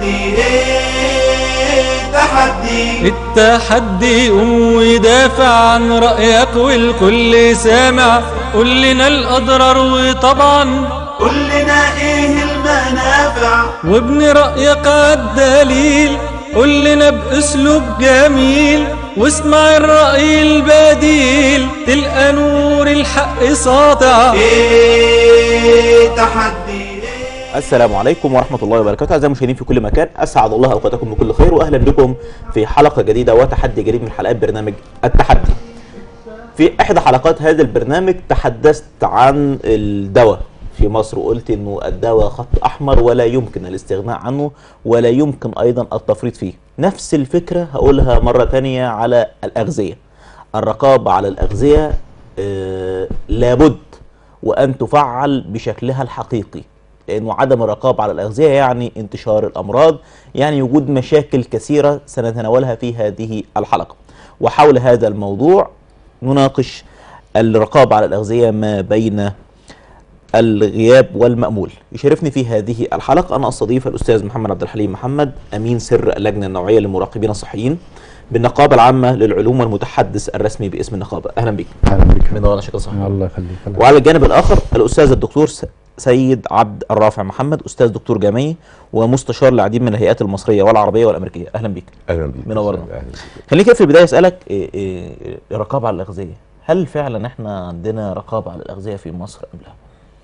التحدي ايه تحدي التحدي قوم ودافع عن رأيك والكل سامع قول لنا الأضرار وطبعا قول لنا ايه المنافع وابن رأيك عالدليل قول لنا بأسلوب جميل واسمع الرأي البديل تلقى نور الحق ساطع ايه تحدي ايه السلام عليكم ورحمة الله وبركاته أعزائي المشاهدين في كل مكان أسعد الله أوقاتكم بكل خير وأهلا بكم في حلقة جديدة وتحدي جديد من حلقات برنامج التحدي في إحدى حلقات هذا البرنامج تحدثت عن الدواء في مصر وقلت انه الدواء خط احمر ولا يمكن الاستغناء عنه ولا يمكن ايضا التفريط فيه نفس الفكرة هقولها مرة تانية على الاغذية الرقابة على الاغذية آه لابد وان تفعل بشكلها الحقيقي لانه عدم الرقابه على الاغذيه يعني انتشار الامراض يعني وجود مشاكل كثيره سنتناولها في هذه الحلقه وحول هذا الموضوع نناقش الرقابه على الاغذيه ما بين الغياب والمأمول يشرفني في هذه الحلقة أنا أستضيف الأستاذ محمد عبد الحليم محمد أمين سر اللجنة النوعية للمراقبين الصحيين بالنقابة العامة للعلوم والمتحدث الرسمي باسم النقابة أهلا بك اهلا بك من دورنا شكرا صحيح الله يخليك الله وعلى الجانب الاخر الاستاذ الدكتور س- سيد عبد الرافع محمد استاذ دكتور جامعي ومستشار للعديد من الهيئات المصريه والعربيه والامريكيه اهلا بيك اهلا بيك منورنا. أهلا بيك. خليني كده في البدايه اسالك إيه إيه الرقابه على الاغذيه هل فعلا احنا عندنا رقابه على الاغذيه في مصر ام لا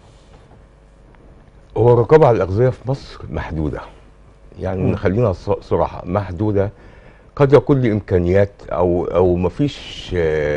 هو الرقابه على الاغذيه في مصر محدوده يعني خلينا ص- صراحه محدوده قد يكون لي امكانيات او او ما فيش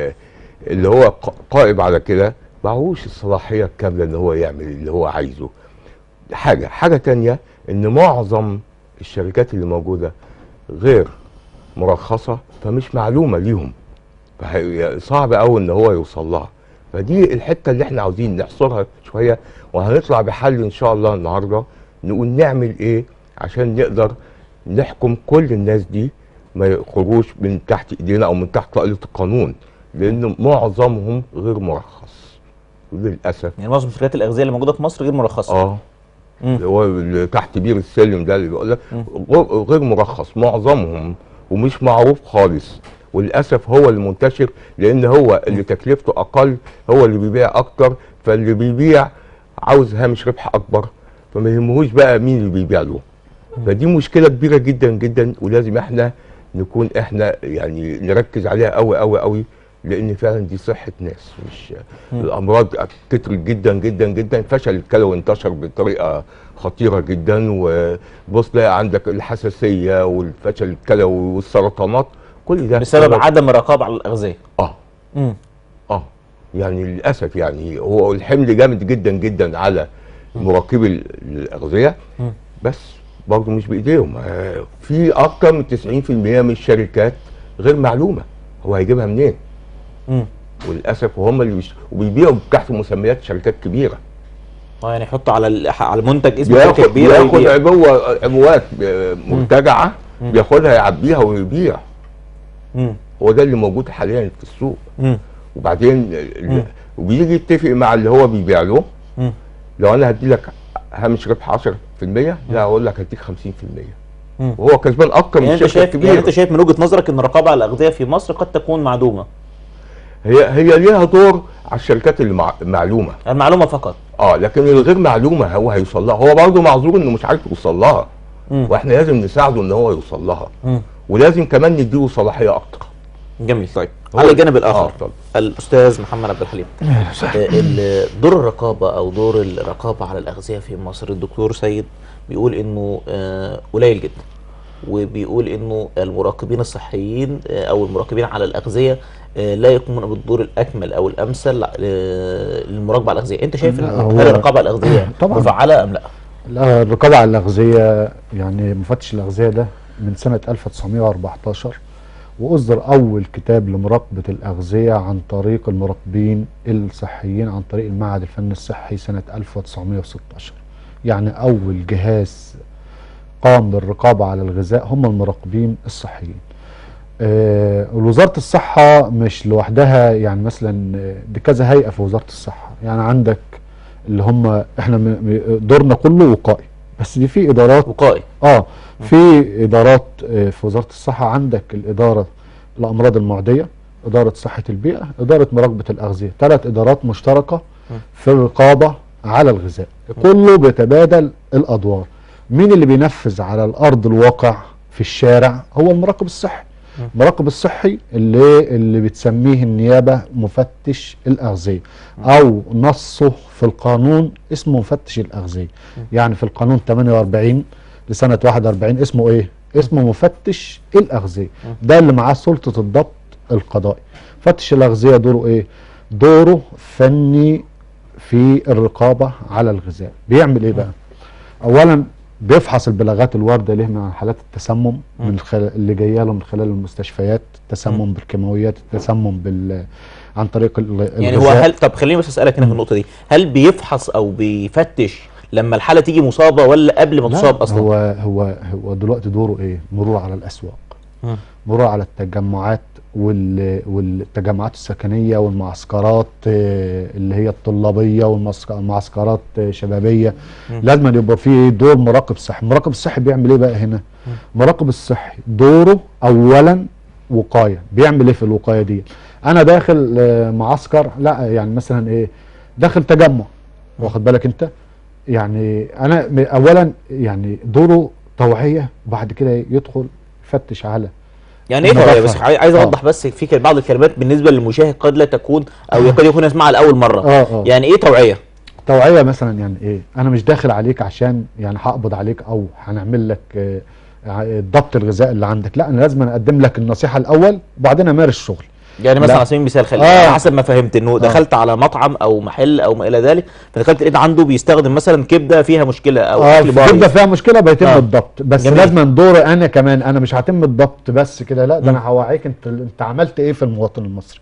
اللي هو ق- قائم على كده معهوش الصلاحيه الكامله ان هو يعمل اللي هو عايزه حاجه حاجه تانية ان معظم الشركات اللي موجوده غير مرخصه فمش معلومه ليهم فهي- صعب قوي ان هو يوصل لها فدي الحته اللي احنا عاوزين نحصرها شويه وهنطلع بحل ان شاء الله النهارده نقول نعمل ايه عشان نقدر نحكم كل الناس دي ما يخرجوش من تحت ايدينا او من تحت طائله القانون لان معظمهم غير مرخص للاسف يعني معظم شركات الاغذيه اللي موجوده في مصر غير مرخصه اه مم. اللي هو اللي تحت بير السلم ده اللي بيقول لك غير- غير مرخص معظمهم ومش معروف خالص وللاسف هو اللي منتشر لان هو اللي تكلفته اقل هو اللي بيبيع اكتر فاللي بيبيع عاوز هامش ربح اكبر فما يهمهوش بقى مين اللي بيبيع له فدي مشكله كبيره جدا جدا ولازم احنا نكون احنا يعني نركز عليها قوي قوي قوي لان فعلا دي صحه ناس مش الامراض كترت جدا جدا جدا فشل الكلوي انتشر بطريقه خطيره جدا وبص تلاقي عندك الحساسيه والفشل الكلوي والسرطانات كل ده بسبب عدم الرقابه على الاغذيه اه مم. اه يعني للاسف يعني هو الحمل جامد جدا جدا على مراقبي ال- الاغذيه مم. بس برضه مش بايديهم آه، في اكتر من 90% من الشركات غير معلومه هو هيجيبها منين مم. وللاسف وهم اللي بيش... وبيبيعوا تحت مسميات شركات كبيره اه يعني يحط على ال- على المنتج اسم بياخد شركه كبيره بياخد ويبيع. عبوه عبوات آه، مرتجعه بياخدها يعبيها ويبيع مم. هو ده اللي موجود حاليا في السوق مم. وبعدين ال- وبيجي يتفق مع اللي هو بيبيع له مم. لو انا هدي لك هامش ربح 10% لا اقول لك هديك 50% مم. وهو كسبان اكتر من يعني انت الشركه شايف يعني الكبيره انت شايف من وجهه نظرك ان الرقابه على الاغذيه في مصر قد تكون معدومه هي هي ليها دور على الشركات اللي مع معلومه المعلومه فقط اه لكن الغير معلومه هو هيوصل لها هو برضه معذور انه مش عارف يوصل لها مم. واحنا لازم نساعده ان هو يوصل لها مم. ولازم كمان نديله صلاحيه اكتر جميل طيب هو- على الجانب آه، الاخر اتفضل. الاستاذ محمد عبد الحليم آه، ال- دور الرقابه او دور الرقابه على الاغذيه في مصر الدكتور سيد بيقول انه آه، قليل جدا وبيقول انه المراقبين الصحيين آه، او المراقبين على الاغذيه آه، لا يقومون بالدور الاكمل او الامثل آه، للمراقبه على الاغذيه انت شايف لا، ان هو- هل الرقابه على الاغذيه طبعاً. مفعله ام لا لا، الرقابة على الأغذية يعني مفتش الأغذية ده من سنة 1914 وأصدر أول كتاب لمراقبة الأغذية عن طريق المراقبين الصحيين عن طريق المعهد الفني الصحي سنة 1916 يعني أول جهاز قام بالرقابة على الغذاء هم المراقبين الصحيين آه، وزارة الصحة مش لوحدها يعني مثلا آه، دي كذا هيئة في وزارة الصحة يعني عندك اللي هم احنا م- م- دورنا كله وقائي بس دي في ادارات وقائي اه في ادارات آه، في وزاره الصحه عندك الاداره الامراض المعديه اداره صحه البيئه اداره مراقبه الاغذيه ثلاث ادارات مشتركه في الرقابه على الغذاء كله بيتبادل الادوار مين اللي بينفذ على الارض الواقع في الشارع هو المراقب الصحي المراقب الصحي اللي اللي بتسميه النيابه مفتش الاغذيه او نصه في القانون اسمه مفتش الاغذيه يعني في القانون 48 لسنه 41 اسمه ايه اسمه مفتش الاغذيه ده اللي معاه سلطه الضبط القضائي مفتش الاغذيه دوره ايه دوره فني في الرقابه على الغذاء بيعمل ايه بقى اولا بيفحص البلاغات الوارده له من حالات التسمم من خلال اللي جايه له من خلال المستشفيات التسمم بالكيماويات التسمم بال عن طريق ال- يعني هو الغذاء. هل طب خليني بس اسالك هنا في النقطه دي هل بيفحص او بيفتش لما الحاله تيجي مصابه ولا قبل ما لا، تصاب اصلا هو هو هو دلوقتي دوره ايه؟ مرور على الاسواق مم. مرور على التجمعات وال والتجمعات السكنيه والمعسكرات آه، اللي هي الطلابيه والمعسكرات شبابيه لازم يبقى في دور مراقب صحي، المراقب الصحي بيعمل ايه بقى هنا؟ المراقب الصحي دوره اولا وقايه، بيعمل ايه في الوقايه دي؟ انا داخل آه، معسكر لا يعني مثلا ايه؟ داخل تجمع واخد بالك انت؟ يعني انا م- اولا يعني دوره توعيه وبعد كده يدخل يفتش على يعني ايه توعيه بس المدافع. عاي- عايز آه. اوضح بس في كده بعض الكلمات بالنسبه للمشاهد قد لا تكون او يكاد يكون يسمعها لاول مره اه اه يعني ايه توعيه توعيه مثلا يعني ايه انا مش داخل عليك عشان يعني هقبض عليك او هنعمل لك آه، ع- ضبط الغذاء اللي عندك لا انا لازم اقدم لك النصيحه الاول وبعدين امارس الشغل يعني مثلا لا. على سبيل المثال خلي آه. على حسب ما فهمت انه دخلت على مطعم او محل او ما الى ذلك فدخلت لقيت عنده بيستخدم مثلا كبده فيها مشكله او اه اكل بايظ بتبقى فيها مشكله بيتم آه. آه. الضبط بس جميل. جميل. لازم دوري انا كمان انا مش هتم الضبط بس كده لا ده انا هوعيك انت انت عملت ايه في المواطن المصري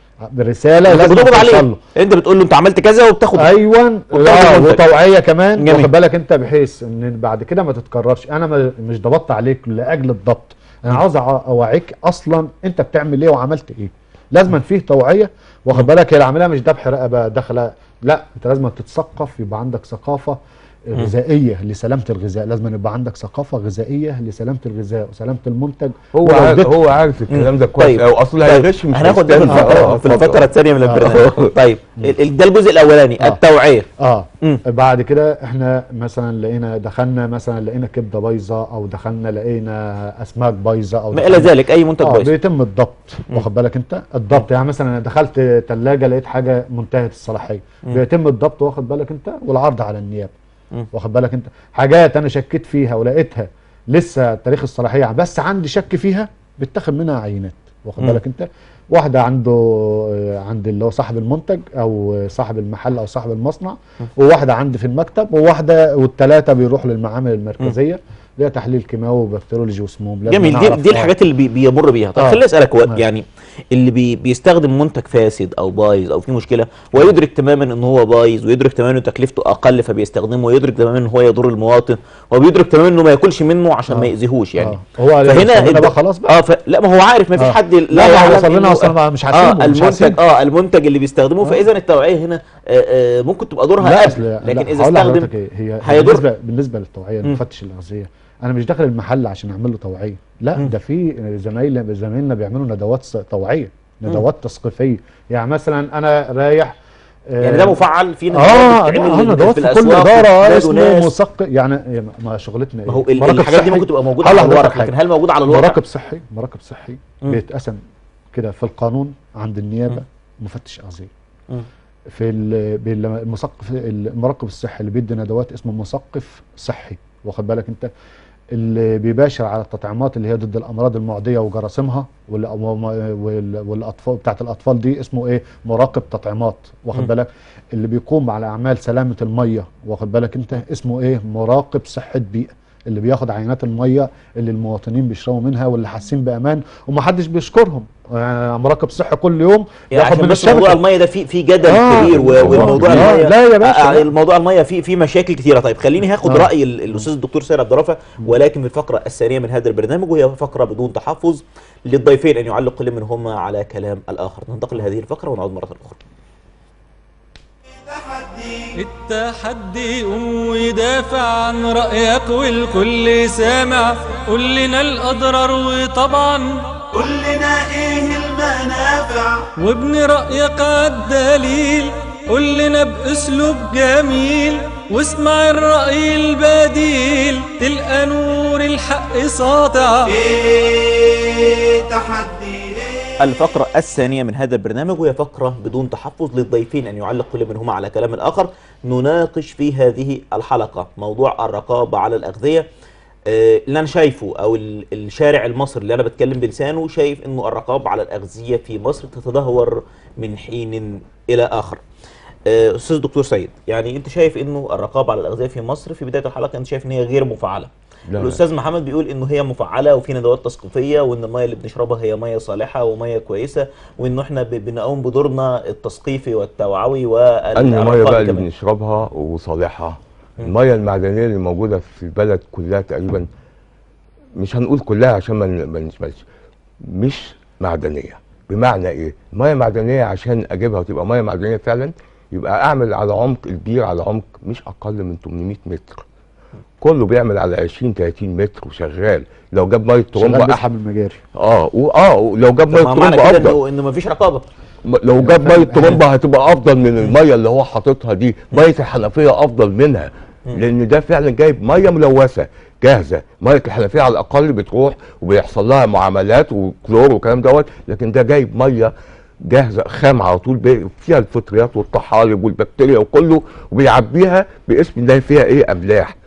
برساله انت لازم بتقبض توصل عليه له. انت بتقول له انت عملت كذا وبتاخد ايوه وبتاخد آه، المنتج. وتوعيه كمان جميل. واخد بالك انت بحيث ان بعد كده ما تتكررش انا ما- مش ضبطت عليك لاجل الضبط انا عاوز أع- اوعيك اصلا انت بتعمل ايه وعملت ايه لازم فيه توعيه واخد بالك هي العمليه مش ذبح رقبه داخله لا انت لازم تتثقف يبقى عندك ثقافه غذائيه لسلامه الغذاء لازم يبقى عندك ثقافه غذائيه لسلامه الغذاء وسلامه المنتج هو عارف وجودته. هو عارف الكلام ده كويس طيب. او اصل طيب. هيغش مش هناخد ده في هيستنى. الفقره آه، في اتفضل. الفتره الثانيه من البرنامج طيب ال- ال- ده الجزء الاولاني آه. التوعيه اه مم. بعد كده احنا مثلا لقينا دخلنا مثلا لقينا كبده بايظه او دخلنا لقينا اسماك بايظه او ما الى دخلنا- ذلك اي منتج اه بايظ بيتم الضبط واخد بالك انت الضبط يعني مثلا انا دخلت ثلاجه لقيت حاجه منتهيه الصلاحيه بيتم الضبط واخد بالك انت والعرض على النيابه مم. واخد بالك انت حاجات انا شكيت فيها ولقيتها لسه تاريخ الصلاحيه بس عندي شك فيها بيتاخد منها عينات واخد مم. بالك انت واحده عنده آه، عند اللي هو صاحب المنتج او آه، صاحب المحل او صاحب المصنع وواحده عندي في المكتب وواحده والثلاثه بيروحوا للمعامل المركزيه اللي هي تحليل كيماوي وبكتيرولوجي وسموم لازم جميل دي, نعرف- دي آه. الحاجات اللي بي بيمر بيها طب آه. خليني اسالك هو ماشي. يعني اللي بي بيستخدم منتج فاسد او بايظ او فيه مشكله ويدرك تماما ان هو بايظ ويدرك تماما ان تكلفته اقل فبيستخدمه ويدرك تماما ان هو يضر المواطن وبيدرك تماما انه ما ياكلش منه عشان ما آه. يأذيهوش يعني آه. هو فهنا هنا الد- بقى خلاص بقى اه ف... لا ما هو عارف ما فيش آه. حد لا، ما يعلم وصل لنا إنه- أصلاً بقى مش اه هسيبه، مش المنتج هسيبه. اه المنتج اللي بيستخدمه آه. فاذا التوعيه هنا آه آه ممكن تبقى دورها لا قبل اصل لكن لا، اذا هقول استخدم لحضرتك ايه هي هيضر. بالنسبه بالنسبه للتوعيه مم. المفتش الاغذيه انا مش داخل المحل عشان اعمل له توعيه لا مم. ده في زمايلنا زمايلنا بيعملوا ندوات س- توعيه ندوات تثقيفيه يعني مثلا انا رايح آه، يعني ده مفعل في ندوات اه بتتعمل اه لل- ندوات في كل الأسواق اداره وبتنادوا اسمه ناس. مثقف يعني ما شغلتنا ما هو ايه ال- مراقب الحاجات دي صحي. ممكن تبقى موجوده هقول على لحضرتك الورق لكن حاجة. هل موجوده على الواقع؟ مراقب صحي مراقب صحي مم. بيتقسم كده في القانون عند النيابه مفتش اغذيه مم. في ال- بال- المثقف المراقب الصحي اللي بيدي ندوات اسمه مثقف صحي واخد بالك انت اللي بيباشر على التطعيمات اللي هي ضد الامراض المعديه وجراثيمها وال- وال- والاطفال بتاعت الاطفال دي اسمه ايه مراقب تطعيمات مم. واخد بالك اللي بيقوم على اعمال سلامه الميه واخد بالك انت اسمه ايه مراقب صحه بيئه اللي بياخد عينات الميه اللي المواطنين بيشربوا منها واللي حاسين بامان ومحدش بيشكرهم يعني مراقب صحي كل يوم يعني بياخد عشان من بس موضوع الشبكه الميه ده في في جدل آه، كبير و- آه، والموضوع لا، الميه لا يا باشا، آه، لا. الموضوع الميه فيه في مشاكل كتيره طيب خليني هاخد آه. راي ال- الاستاذ الدكتور سيد عبد الرافع ولكن في الفقره الثانيه من هذا البرنامج وهي فقره بدون تحفظ للضيفين ان يعلق كل منهما على كلام الاخر ننتقل لهذه الفقره ونعود مره اخرى تحدي التحدي قوم ويدافع عن رأيك والكل سامع قول لنا الأضرار وطبعا قول لنا ايه المنافع وابن رأيك عالدليل قول لنا بأسلوب جميل واسمع الرأي البديل تلقى نور الحق ساطع ايه تحدي ايه الفقرة الثانية من هذا البرنامج وهي فقرة بدون تحفظ للضيفين أن يعلق كل منهما على كلام الآخر نناقش في هذه الحلقة موضوع الرقابة على الأغذية آه، اللي أنا شايفه أو ال- الشارع المصري اللي أنا بتكلم بلسانه شايف أنه الرقابة على الأغذية في مصر تتدهور من حين إلى آخر آه، أستاذ دكتور سيد يعني أنت شايف أنه الرقابة على الأغذية في مصر في بداية الحلقة أنت شايف أن هي غير مفعلة لا. الاستاذ محمد بيقول انه هي مفعله وفي ندوات تثقيفيه وان الميه اللي بنشربها هي ميه صالحه وميه كويسه وانه احنا ب- بنقوم بدورنا التثقيفي والتوعوي وال انهي ميه الرقابي بقى اللي كمان. بنشربها وصالحه الميه المعدنيه اللي موجوده في البلد كلها تقريبا مش هنقول كلها عشان ما ن- ما نشملش مش معدنيه بمعنى ايه ميه معدنيه عشان اجيبها وتبقى ميه معدنيه فعلا يبقى اعمل على عمق البير على عمق مش اقل من 800 متر كله بيعمل على 20 30 متر وشغال لو جاب ميه شغال ترومبا أح... بيسحب المجاري اه و... اه لو جاب ميه طب ما معنى ترومبا كده افضل انه انه مفيش رقابه م- لو جاب ميه ترمبه هتبقى افضل من الميه اللي هو حاططها دي ميه الحنفيه افضل منها لان ده فعلا جايب ميه ملوثه جاهزه ميه الحنفيه على الاقل بتروح وبيحصل لها معاملات وكلور والكلام دوت لكن ده جايب ميه جاهزه خام على طول بي- فيها الفطريات والطحالب والبكتيريا وكله وبيعبيها باسم ان هي فيها ايه املاح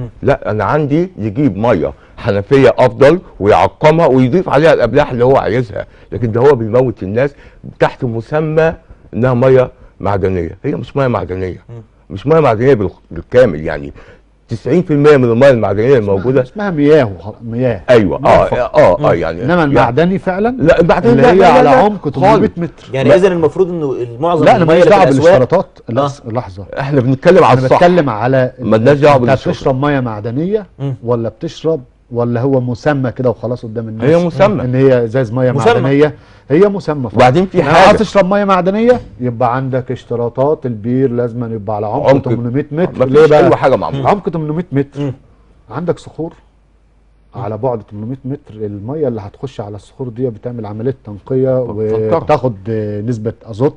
لا انا عندي يجيب ميه حنفيه افضل ويعقمها ويضيف عليها الاملاح اللي هو عايزها لكن ده هو بيموت الناس تحت مسمى انها ميه معدنيه هي مش ميه معدنيه مش ميه معدنيه بالخ- بالكامل يعني 90% من الميه المعدنيه الموجوده اسمها مياه وخ- مياه ايوه اه مياه فقط. اه اه يعني انما يعني- المعدني فعلا لا المعدني اللي لا- هي لا- لا- على لا، عمق 800 خالص. متر يعني لا. اذا المفروض انه معظم لا انا الميه ماليش اللي في دعوه الاسواق بالاشتراطات لحظه لحظه احنا بنتكلم على انا الصح بتكلم على مالناش دعوة انت بالاشتراطات. بتشرب ميه معدنيه مم. ولا بتشرب ولا هو مسمى كده وخلاص قدام الناس هي مسمى. ان هي ازاز ميه مسمى. معدنيه هي مسمى فقط وبعدين في يعني حاجة. عايز تشرب ميه معدنيه يبقى عندك اشتراطات البير لازم يبقى على عمق, عمق 800 متر مفيش ليه بقى اي حاجه معموله عمق 800 متر مم. عندك صخور على بعد 800 متر الميه اللي هتخش على الصخور دي بتعمل عمليه تنقيه فلترة. وتاخد آه، نسبه ازوت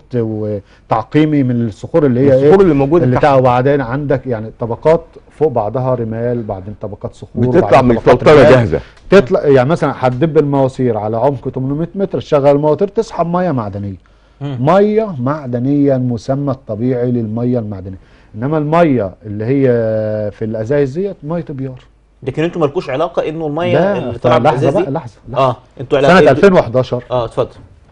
وتعقيمي من الصخور اللي هي الصخور ايه اللي موجوده اللي تحت. تحت وبعدين عندك يعني طبقات فوق بعضها رمال بعدين طبقات صخور بتطلع بعدين من طبقات الفلتره رمال. جاهزه تطلع يعني مثلا هتدب المواسير على عمق 800 متر تشغل المواتير تسحب ميه معدنيه مم. ميه معدنيه المسمى الطبيعي للميه المعدنيه انما الميه اللي هي في الازايز ديت ميه بيار لكن انتوا مالكوش علاقه انه الميه لا اللي طالعه من لحظه الازاز بقى دي لحظه لحظه اه انتوا سنه علاقه 2011 اه اتفضل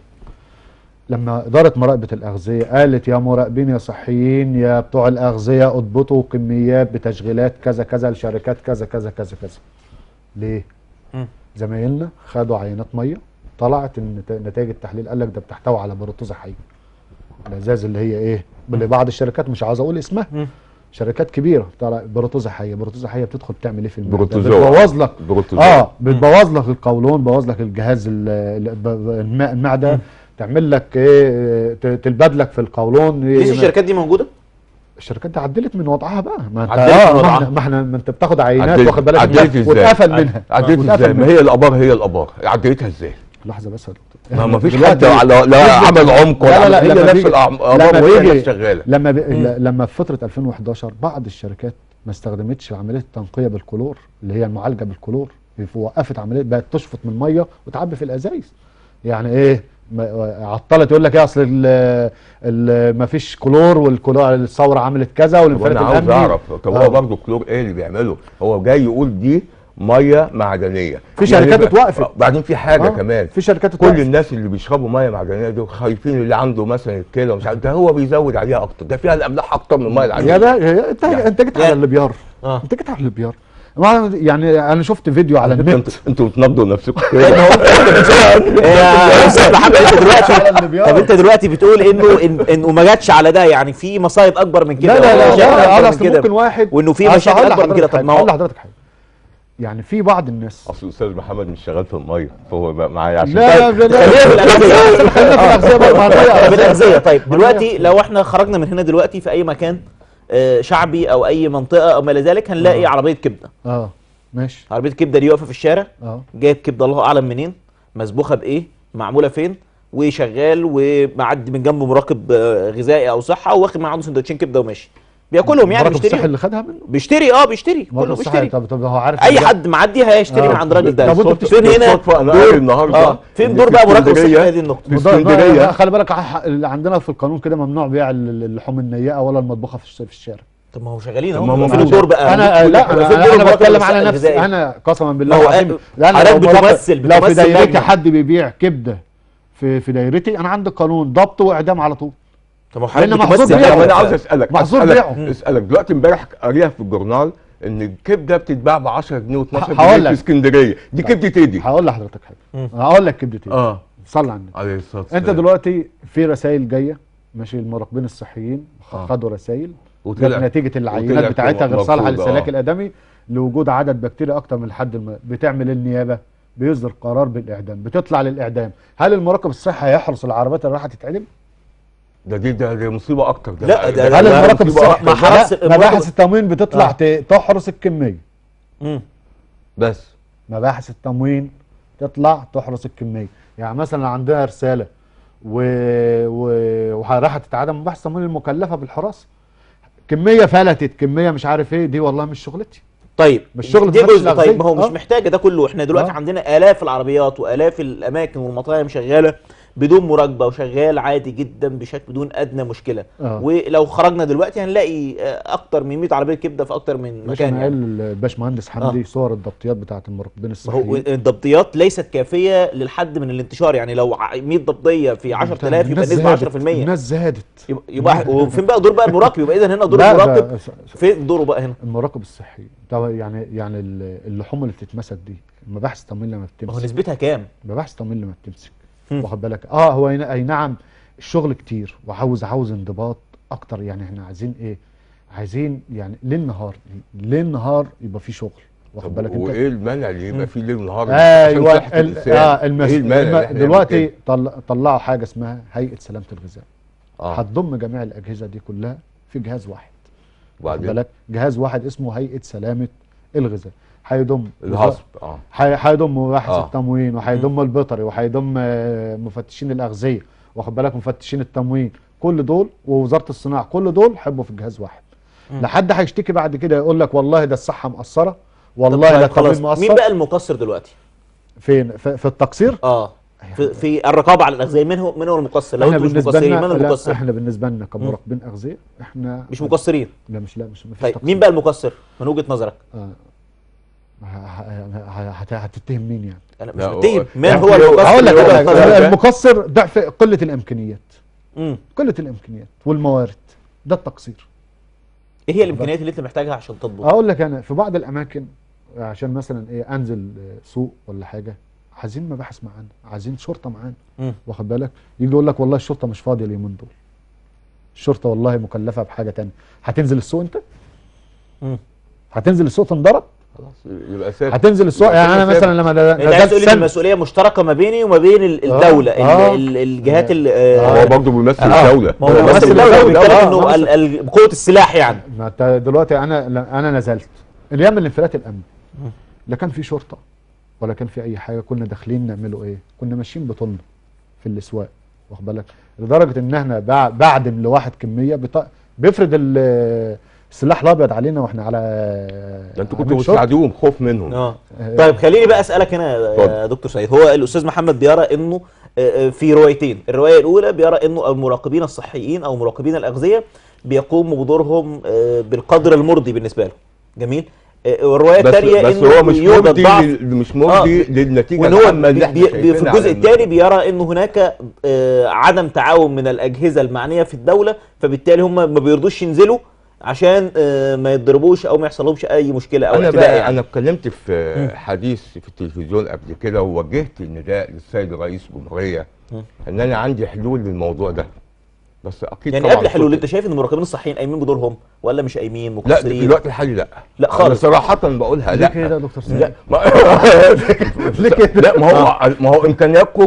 لما إدارة مراقبة الأغذية قالت يا مراقبين يا صحيين يا بتوع الأغذية اضبطوا كميات بتشغيلات كذا كذا لشركات كذا كذا كذا كذا ليه؟ مم. زمايلنا خدوا عينات مية طلعت النت- نتائج التحليل قال لك ده بتحتوي على بروتوزا حية الازاز اللي هي ايه؟ اللي بعض الشركات مش عاوز اقول اسمها مم. شركات كبيره طلع بروتوزا حيه بروتوزا حيه بتدخل تعمل ايه في المعده بروتوزوا. بتبوظ لك بروتوزوا. اه بتبوظ لك القولون بوظ لك الجهاز ال- ال- ب- ب- الم- المعده تعمل لك ايه ت- تلبد لك في القولون لسه الشركات دي موجوده الشركات دي عدلت من وضعها بقى ما انت عدلت اه من ما وضعها. احنا- ما احنا ما انت بتاخد عينات عدلت- واخد بالك عدلت منها ازاي؟ واتقفل منها عدلت واتقفل ازاي؟ ما منها. هي الابار هي الابار عدلتها ازاي؟ لحظه بس يا دكتور ما ما فيش دلوقتي حد لا, لا عمل عمق ولا لا لا عمل- لا هي لما نفس بيجي- الابار لما وهي بيجي نفس شغاله لما ب... لما في فتره 2011 بعض الشركات ما استخدمتش عمليه التنقيه بالكلور اللي هي المعالجه بالكلور وقفت عمليه بقت تشفط من الميه وتعبي في الازايز يعني ايه ما- عطلت يقول لك ايه اصل ال- ال- ما فيش كلور والكلور الثوره عملت كذا طب والانفلات انا عاوز الامني اعرف طب آه. هو برضه كلور ايه اللي بيعمله؟ هو جاي يقول دي ميه معدنيه في شركات بقى- اتوقفت. بعدين في حاجه آه، كمان في شركات كل اتوقفت. الناس اللي بيشربوا ميه معدنيه دول خايفين اللي عنده مثلا الكلى ومش عارف ده هو بيزود عليها اكتر ده فيها الاملاح اكتر من الميه العاديه يا ده يا- انت انت جيت على يعني- اللي بيار اه انت جيت على اللي بيار ما- يعني انا شفت فيديو على انتوا النت انتوا بتنضوا نفسكم كده يا استاذ محمد انت دلوقتي على اللي بيار. طب انت دلوقتي بتقول انه إن- انه ما جاتش على ده يعني في مصايب اكبر من كده لا لا لا ومشاكل لا أكبر لا من اصل كده. ممكن واحد وانه في أصل مشاكل هقول اكبر من كده لحضرتك طب ما حاجة، هقول هو لحضرتك حاجه يعني في بعض الناس اصل الاستاذ محمد مش شغال في الميه فهو بقى معايا عشان لا لا لا خلينا في الاغذيه خلينا في الاغذيه بقى مع المية. طب الاغذيه طيب دلوقتي لو احنا خرجنا من هنا دلوقتي في اي مكان آه، شعبي او اي منطقه او ما الى ذلك هنلاقي آه. عربيه كبده اه ماشي عربيه كبده دي واقفه في الشارع اه جايب كبده الله اعلم منين مسبوخه بايه معموله فين وشغال ومعدي من جنبه مراقب آه، غذائي او صحه واخد معاه عنده سندوتشين كبده وماشي بياكلهم يعني المراقب الصحي بيشتري اللي خدها منه بيشتري اه بيشتري المراقب كله الصحي بيشتري طب طب هو عارف اي إن ده- حد معدي هيشتري من آه. عند الراجل ده طب وأنت فين هنا بالصدفة انا قاري النهارده اه فين إن دور في بقى مراقب اسكندرية- الصحه هذه النقطه في وده- ده- اسكندريه خلي بالك ح- اللي عندنا في القانون كده ممنوع بيع ال- اللحوم النيئه ولا المطبوخه في الش- في الشارع طب ما هو شغالين طب ما اهو هم فين في- الدور بقى انا لا فين انا, دور أنا مراقب بتكلم الصحة على نفسي الغذائية؟ انا قسما بالله ما هو العظيم أ- لا انا حضرتك لو مراقب- بتمثل- لو في بتمثل دايرتي لجنة. حد بيبيع كبده في في دايرتي انا عندي قانون ضبط واعدام على طول طب ما هو لأن حضرتك محظور بتمثل بيها. طب لجنة. انا عاوز اسالك محظور اسالك بيعه. اسالك دلوقتي امبارح قاريها في الجورنال ان الكبده بتتباع ب 10 جنيه و12 هقول جنيه لك. في اسكندريه دي كبده ايه دي؟ هقول لحضرتك حاجه هقول لك كبده ايه اه صلي على النبي عليه الصلاه انت والسلام. دلوقتي في رسائل جايه ماشي المراقبين الصحيين آه. خدوا رسائل وطلع- جت نتيجه العينات وطلع بتاعتها غير صالحه مرفوضة، للسلاك آه. الادمي لوجود عدد بكتيريا اكتر من الحد الم... بتعمل النيابه بيصدر قرار بالاعدام بتطلع للاعدام هل المراقب الصحي هيحرس العربيات اللي راح تتعدم ده دي ده, ده مصيبه اكتر ده لا، ده- هل لا، المراقب مصيبة الصحي ما حرس- لا، المراقب- مباحث التموين بتطلع آه. ت- تحرس الكميه مم. بس مباحث التموين تطلع تحرس الكميه يعني مثلا عندها رساله و... و... وراح تتعدم مباحث التموين المكلفه بالحراسه كميه فلتت كميه مش عارف ايه دي والله مش شغلتي طيب مش شغل دي مفتش جزء الأغذية. طيب ما هو مش آه. محتاجه ده كله احنا دلوقتي آه. عندنا الاف العربيات والاف الاماكن والمطاعم شغاله بدون مراقبه وشغال عادي جدا بشكل بدون ادنى مشكله آه. ولو خرجنا دلوقتي هنلاقي آه، اكتر من 100 عربيه كبده في اكتر من مش مكان انا يعني قال الباشمهندس حمدي صور الضبطيات بتاعت المراقبين ما هو الصحيين الضبطيات ليست كافيه للحد من الانتشار يعني لو ع- 100 ضبطيه في 10000 يبقى الناس النسبه زادت. 10% الناس زادت يبقى, يبقى وفين بقى دور بقى المراقب يبقى اذا هنا دور لا، ده- المراقب فين دوره بقى هنا المراقب الصحي طبعا يعني يعني ال- اللحوم اللي بتتمسك دي مباحث التموين لما ما هو بتمسك نسبتها كام مباحث التموين لما بتمسك مم. واخد بالك اه هو أي- اي نعم الشغل كتير وعاوز عاوز انضباط اكتر يعني احنا عايزين ايه عايزين يعني ليل نهار ليل نهار يبقى في شغل واخد طب بالك انت وايه المانع اللي يبقى فيه ليل ونهار ايوه عشان صحة ال- الإنسان؟ اه المس... ايه المانع الم... اللي إحنا نعمل دلوقتي كده؟ طل... طلعوا حاجه اسمها هيئه سلامه الغذاء اه هتضم جميع الاجهزه دي كلها في جهاز واحد واخد وبعدين بالك جهاز واحد اسمه هيئه سلامه الغذاء هيضم الهصب اه هي- هيضم مباحث آه. التموين وهيضم البيطري وهيضم آه، مفتشين الاغذيه واخد بالك مفتشين التموين كل دول ووزاره الصناعه كل دول هيبقوا في جهاز واحد لحد هيشتكي بعد كده يقول لك والله ده الصحه مقصره والله طب ده خلاص التموين مين مقصر بقى المقصر دلوقتي فين في, في التقصير اه في, في الرقابه على الاغذيه من هو من هو المقصر لو احنا انتم مش بالنسبه مقصرين لنا من لا المقصر احنا بالنسبه لنا كمراقبين اغذيه احنا مش مقصرين لا مش لا مش مفيش طيب تقصير. مين بقى المقصر من وجهه نظرك آه. ه- ه- ه- هت- هتتهم مين يعني انا مش لا، متهم هو- من يعني هو لو- المقصر هقول لك من وجهة على نظرك؟ حاجة. ده- المقصر ضعف قله الامكانيات مم. قله الامكانيات والموارد ده التقصير ايه هي الامكانيات اللي انت محتاجها عشان تضبط اقول لك انا في بعض الاماكن عشان مثلا ايه انزل آه، سوق ولا حاجه عايزين مباحث معانا عايزين شرطه معانا مم. واخد بالك يجي يقول لك والله الشرطه مش فاضيه اليومين دول الشرطه والله مكلفه بحاجه تانية هتنزل السوق انت مم. هتنزل السوق تنضرب خلاص يبقى سافر هتنزل السوق يبقى يعني انا كده مثلا لما انت عايز نزلت تقول ان سلم المسؤوليه مشتركه ما بيني وما بين ال- آه، الدوله ال- آه. ال- الجهات ال- هو آه، برضه بيمثل آه. الدوله ما هو هو بس بيمثل الدوله الدولة. بيتكلم آه، انه آه. ال- ال- بقوه السلاح يعني ما انت دلوقتي انا انا نزلت الايام الانفلات الامني لا كان في شرطه ولا كان في اي حاجه كنا داخلين نعمله ايه كنا ماشيين بطولنا في الاسواق واخد بالك لدرجه ان احنا بع- بعدم لواحد كميه بط... بيفرض ال- السلاح الابيض علينا واحنا على ده انتوا عامل كنتوا شرطة. بتساعدوهم خوف منهم اه طيب خليني بقى اسالك هنا يا اتفضل. دكتور سعيد هو الاستاذ محمد بيرى انه آه، آه، في روايتين الروايه الاولى بيرى انه المراقبين الصحيين او مراقبين الاغذيه بيقوموا بدورهم آه، بالقدر المرضي بالنسبه له جميل آه، والروايه بس الثانيه بس هو مش يوجد مرضي ضعف لل- مش مرضي للنتيجه وان هو العامه اللي بي احنا بي بي في شايفينها الجزء على الثاني بيرى انه هناك آه، عدم تعاون من الاجهزه المعنيه في الدوله فبالتالي هم ما بيرضوش ينزلوا عشان آه، ما يضربوش او ما يحصلهمش اي مشكله او انا اعتداء بقى يعني. انا اتكلمت في حديث في التلفزيون قبل كده ووجهت النداء للسيد رئيس الجمهوريه ان انا عندي حلول للموضوع ده بس اكيد يعني طبعاً قبل حلول كنت- انت شايف ان المراقبين الصحيين قايمين بدورهم ولا مش قايمين لا مقصرين في الوقت الحالي لا لا أنا خالص. صراحه بقولها ليه لا كده يا دكتور سعيد؟ لا ما ليه كده؟ لا ما هو ما هو امكانياتكم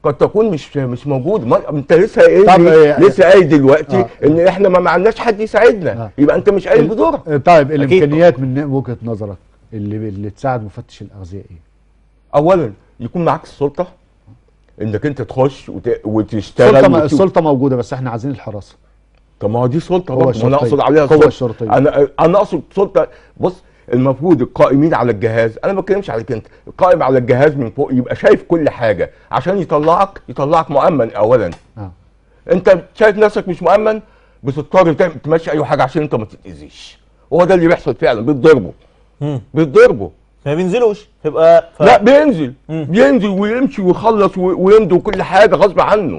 قد تكون مش مش موجوده ما انت لسه قايل طب لي- إيه- لسه قايل دلوقتي آه. ان احنا ما معناش حد يساعدنا آه. يبقى انت مش قايل بدورك آه، طيب الامكانيات من وجهه نظرك اللي اللي تساعد مفتش الاغذيه ايه؟ اولا يكون معاك السلطه انك انت تخش وت... وتشتغل السلطه وتشوف. السلطه موجوده بس احنا عايزين الحراسه طب ما هو دي سلطه قوة برضه ما انا شرطية. اقصد عليها قوة السلطة. شرطية. انا انا اقصد سلطه بص المفروض القائمين على الجهاز انا ما بتكلمش عليك انت القائم على الجهاز من فوق يبقى شايف كل حاجه عشان يطلعك يطلعك مؤمن اولا اه انت شايف نفسك مش مؤمن بتضطر تعمل- تمشي اي حاجه عشان انت ما تتاذيش هو ده اللي بيحصل فعلا بيتضربوا مم. بيتضربوا ما بينزلوش يبقى ف... لا بينزل مم. بينزل ويمشي ويخلص و- ويمضي وكل حاجه غصب عنه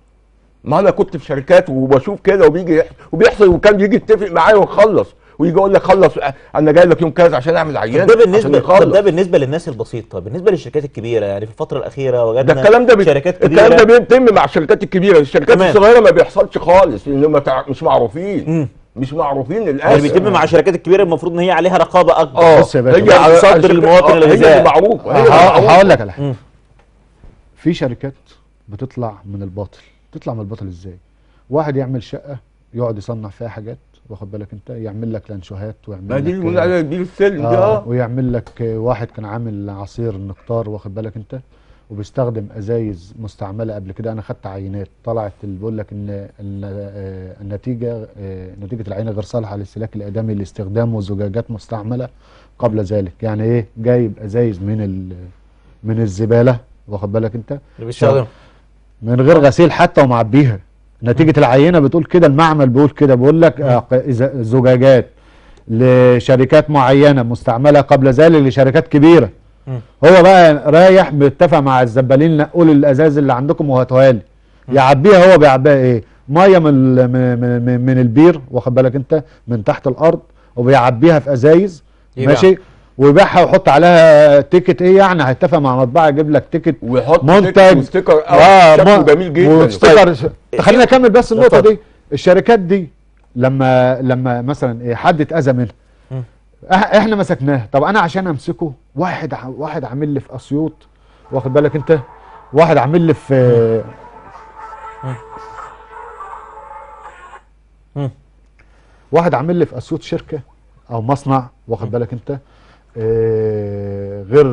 ما انا كنت في شركات وبشوف كده وبيجي يح- وبيحصل وكان بيجي يتفق معايا ويخلص ويجي يقول لك خلص أ- انا جاي لك يوم كذا عشان اعمل عيان طب ده بالنسبه عشان طب ده يخلص. بالنسبه للناس البسيطه بالنسبه للشركات الكبيره يعني في الفتره الاخيره ده وجدنا الكلام ده بي... شركات كبيره الكلام ده بيتم مع الشركات الكبيره الشركات تمام. الصغيره ما بيحصلش خالص لان ما تع... مش معروفين مم. مش معروفين يعني للاسف بيتم مع الشركات الكبيره المفروض ان هي عليها رقابه اكبر اه بص يا باشا، هي على- تصدر على الشركات- المواطن آه، هي الغذاء. اللي معروفه هي اللي ه- معروفة. هقول لك على حاجه مم. في شركات بتطلع من الباطل تطلع من الباطل ازاي واحد يعمل شقه يقعد يصنع فيها حاجات واخد بالك انت يعمل لك لانشوهات ويعمل ما دي لك اللي بنقول عليها دي السلم دي آه اه ويعمل لك آه، واحد كان عامل عصير نكتار واخد بالك انت وبيستخدم ازايز مستعمله قبل كده انا خدت عينات طلعت اللي بيقول لك ان ان آه، النتيجه آه، نتيجه العينه غير صالحه للاستهلاك الادمي لاستخدام زجاجات مستعمله قبل ذلك يعني ايه جايب ازايز من ال من الزباله واخد بالك انت اللي بيستخدم من غير غسيل حتى ومعبيها نتيجة العينة بتقول كده المعمل بيقول كده بيقول لك آه، ق- إذا- زجاجات لشركات معينة مستعملة قبل ذلك لشركات كبيرة مم. هو بقى رايح بيتفق مع الزبالين نقول الازاز اللي عندكم وهاتوها لي يعبيها هو بيعبيها ايه ميه من ال- من من, من, من البير واخد بالك انت من تحت الارض وبيعبيها في ازايز يبيع. ماشي ويبيعها ويحط عليها تيكت ايه يعني هيتفق مع مطبعه يجيب لك تيكت ويحط منتج وستيكر اه شكله ما- جميل جدا وستيكر خلينا نكمل بس النقطه اتفضل. دي الشركات دي لما لما مثلا ايه حد اتاذى منها مم. إح- احنا مسكناه طب انا عشان امسكه واحد ع- واحد عامل لي في اسيوط واخد بالك انت واحد عامل لي في مم. واحد عامل لي في اسيوط شركه او مصنع واخد بالك انت آه غير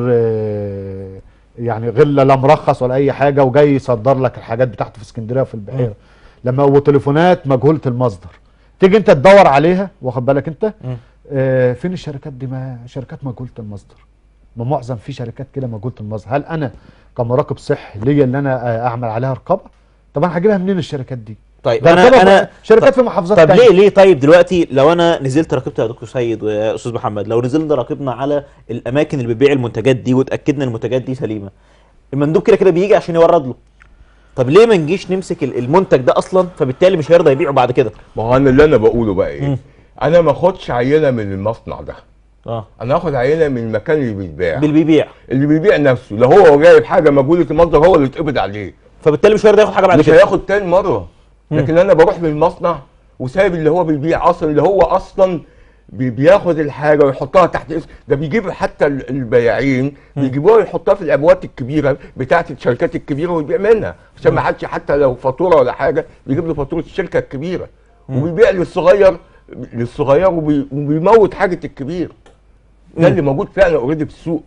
آه يعني غير لا لا مرخص ولا اي حاجه وجاي يصدر لك الحاجات بتاعته في اسكندريه وفي البحيره لما وتليفونات مجهوله المصدر تيجي انت تدور عليها واخد بالك انت مم. آه فين الشركات دي ما شركات مجهوله المصدر ما معظم في شركات كده مجهوله المصدر هل انا كمراقب صحي ليا اللي انا آه، اعمل عليها رقابه طب انا هجيبها منين الشركات دي طيب ده انا رقابة انا شركات في محافظات طب تانية. ليه ليه طيب دلوقتي لو انا نزلت راقبت يا دكتور سيد ويا استاذ محمد لو نزلنا راقبنا على الاماكن اللي بتبيع المنتجات دي واتاكدنا المنتجات دي سليمه المندوب كده كده بيجي عشان يورد له طب ليه ما نجيش نمسك ال- المنتج ده اصلا فبالتالي مش هيرضى يبيعه بعد كده ما هو انا اللي انا بقوله بقى ايه مم. انا ما اخدش عينه من المصنع ده اه انا اخد عينه من المكان اللي بيتباع باللي بيبيع اللي بيبيع نفسه لو هو جايب حاجه مجهوله المصدر هو اللي يتقبض عليه فبالتالي مش هيرضى ياخد حاجه بعد مش كده هياخد تاني مره لكن انا بروح للمصنع وسايب اللي هو بيبيع اصلا اللي هو اصلا بي- بياخد الحاجه ويحطها تحت اسم ده بيجيب حتى ال- البياعين بيجيبوها يحطها في الابوات الكبيره بتاعت الشركات الكبيره ويبيع منها عشان ما حدش حتى لو فاتوره ولا حاجه بيجيب له فاتوره الشركه الكبيره وبيبيع للصغير للصغير وبي- وبيموت حاجه الكبير ده اللي موجود فعلا اوريدي في السوق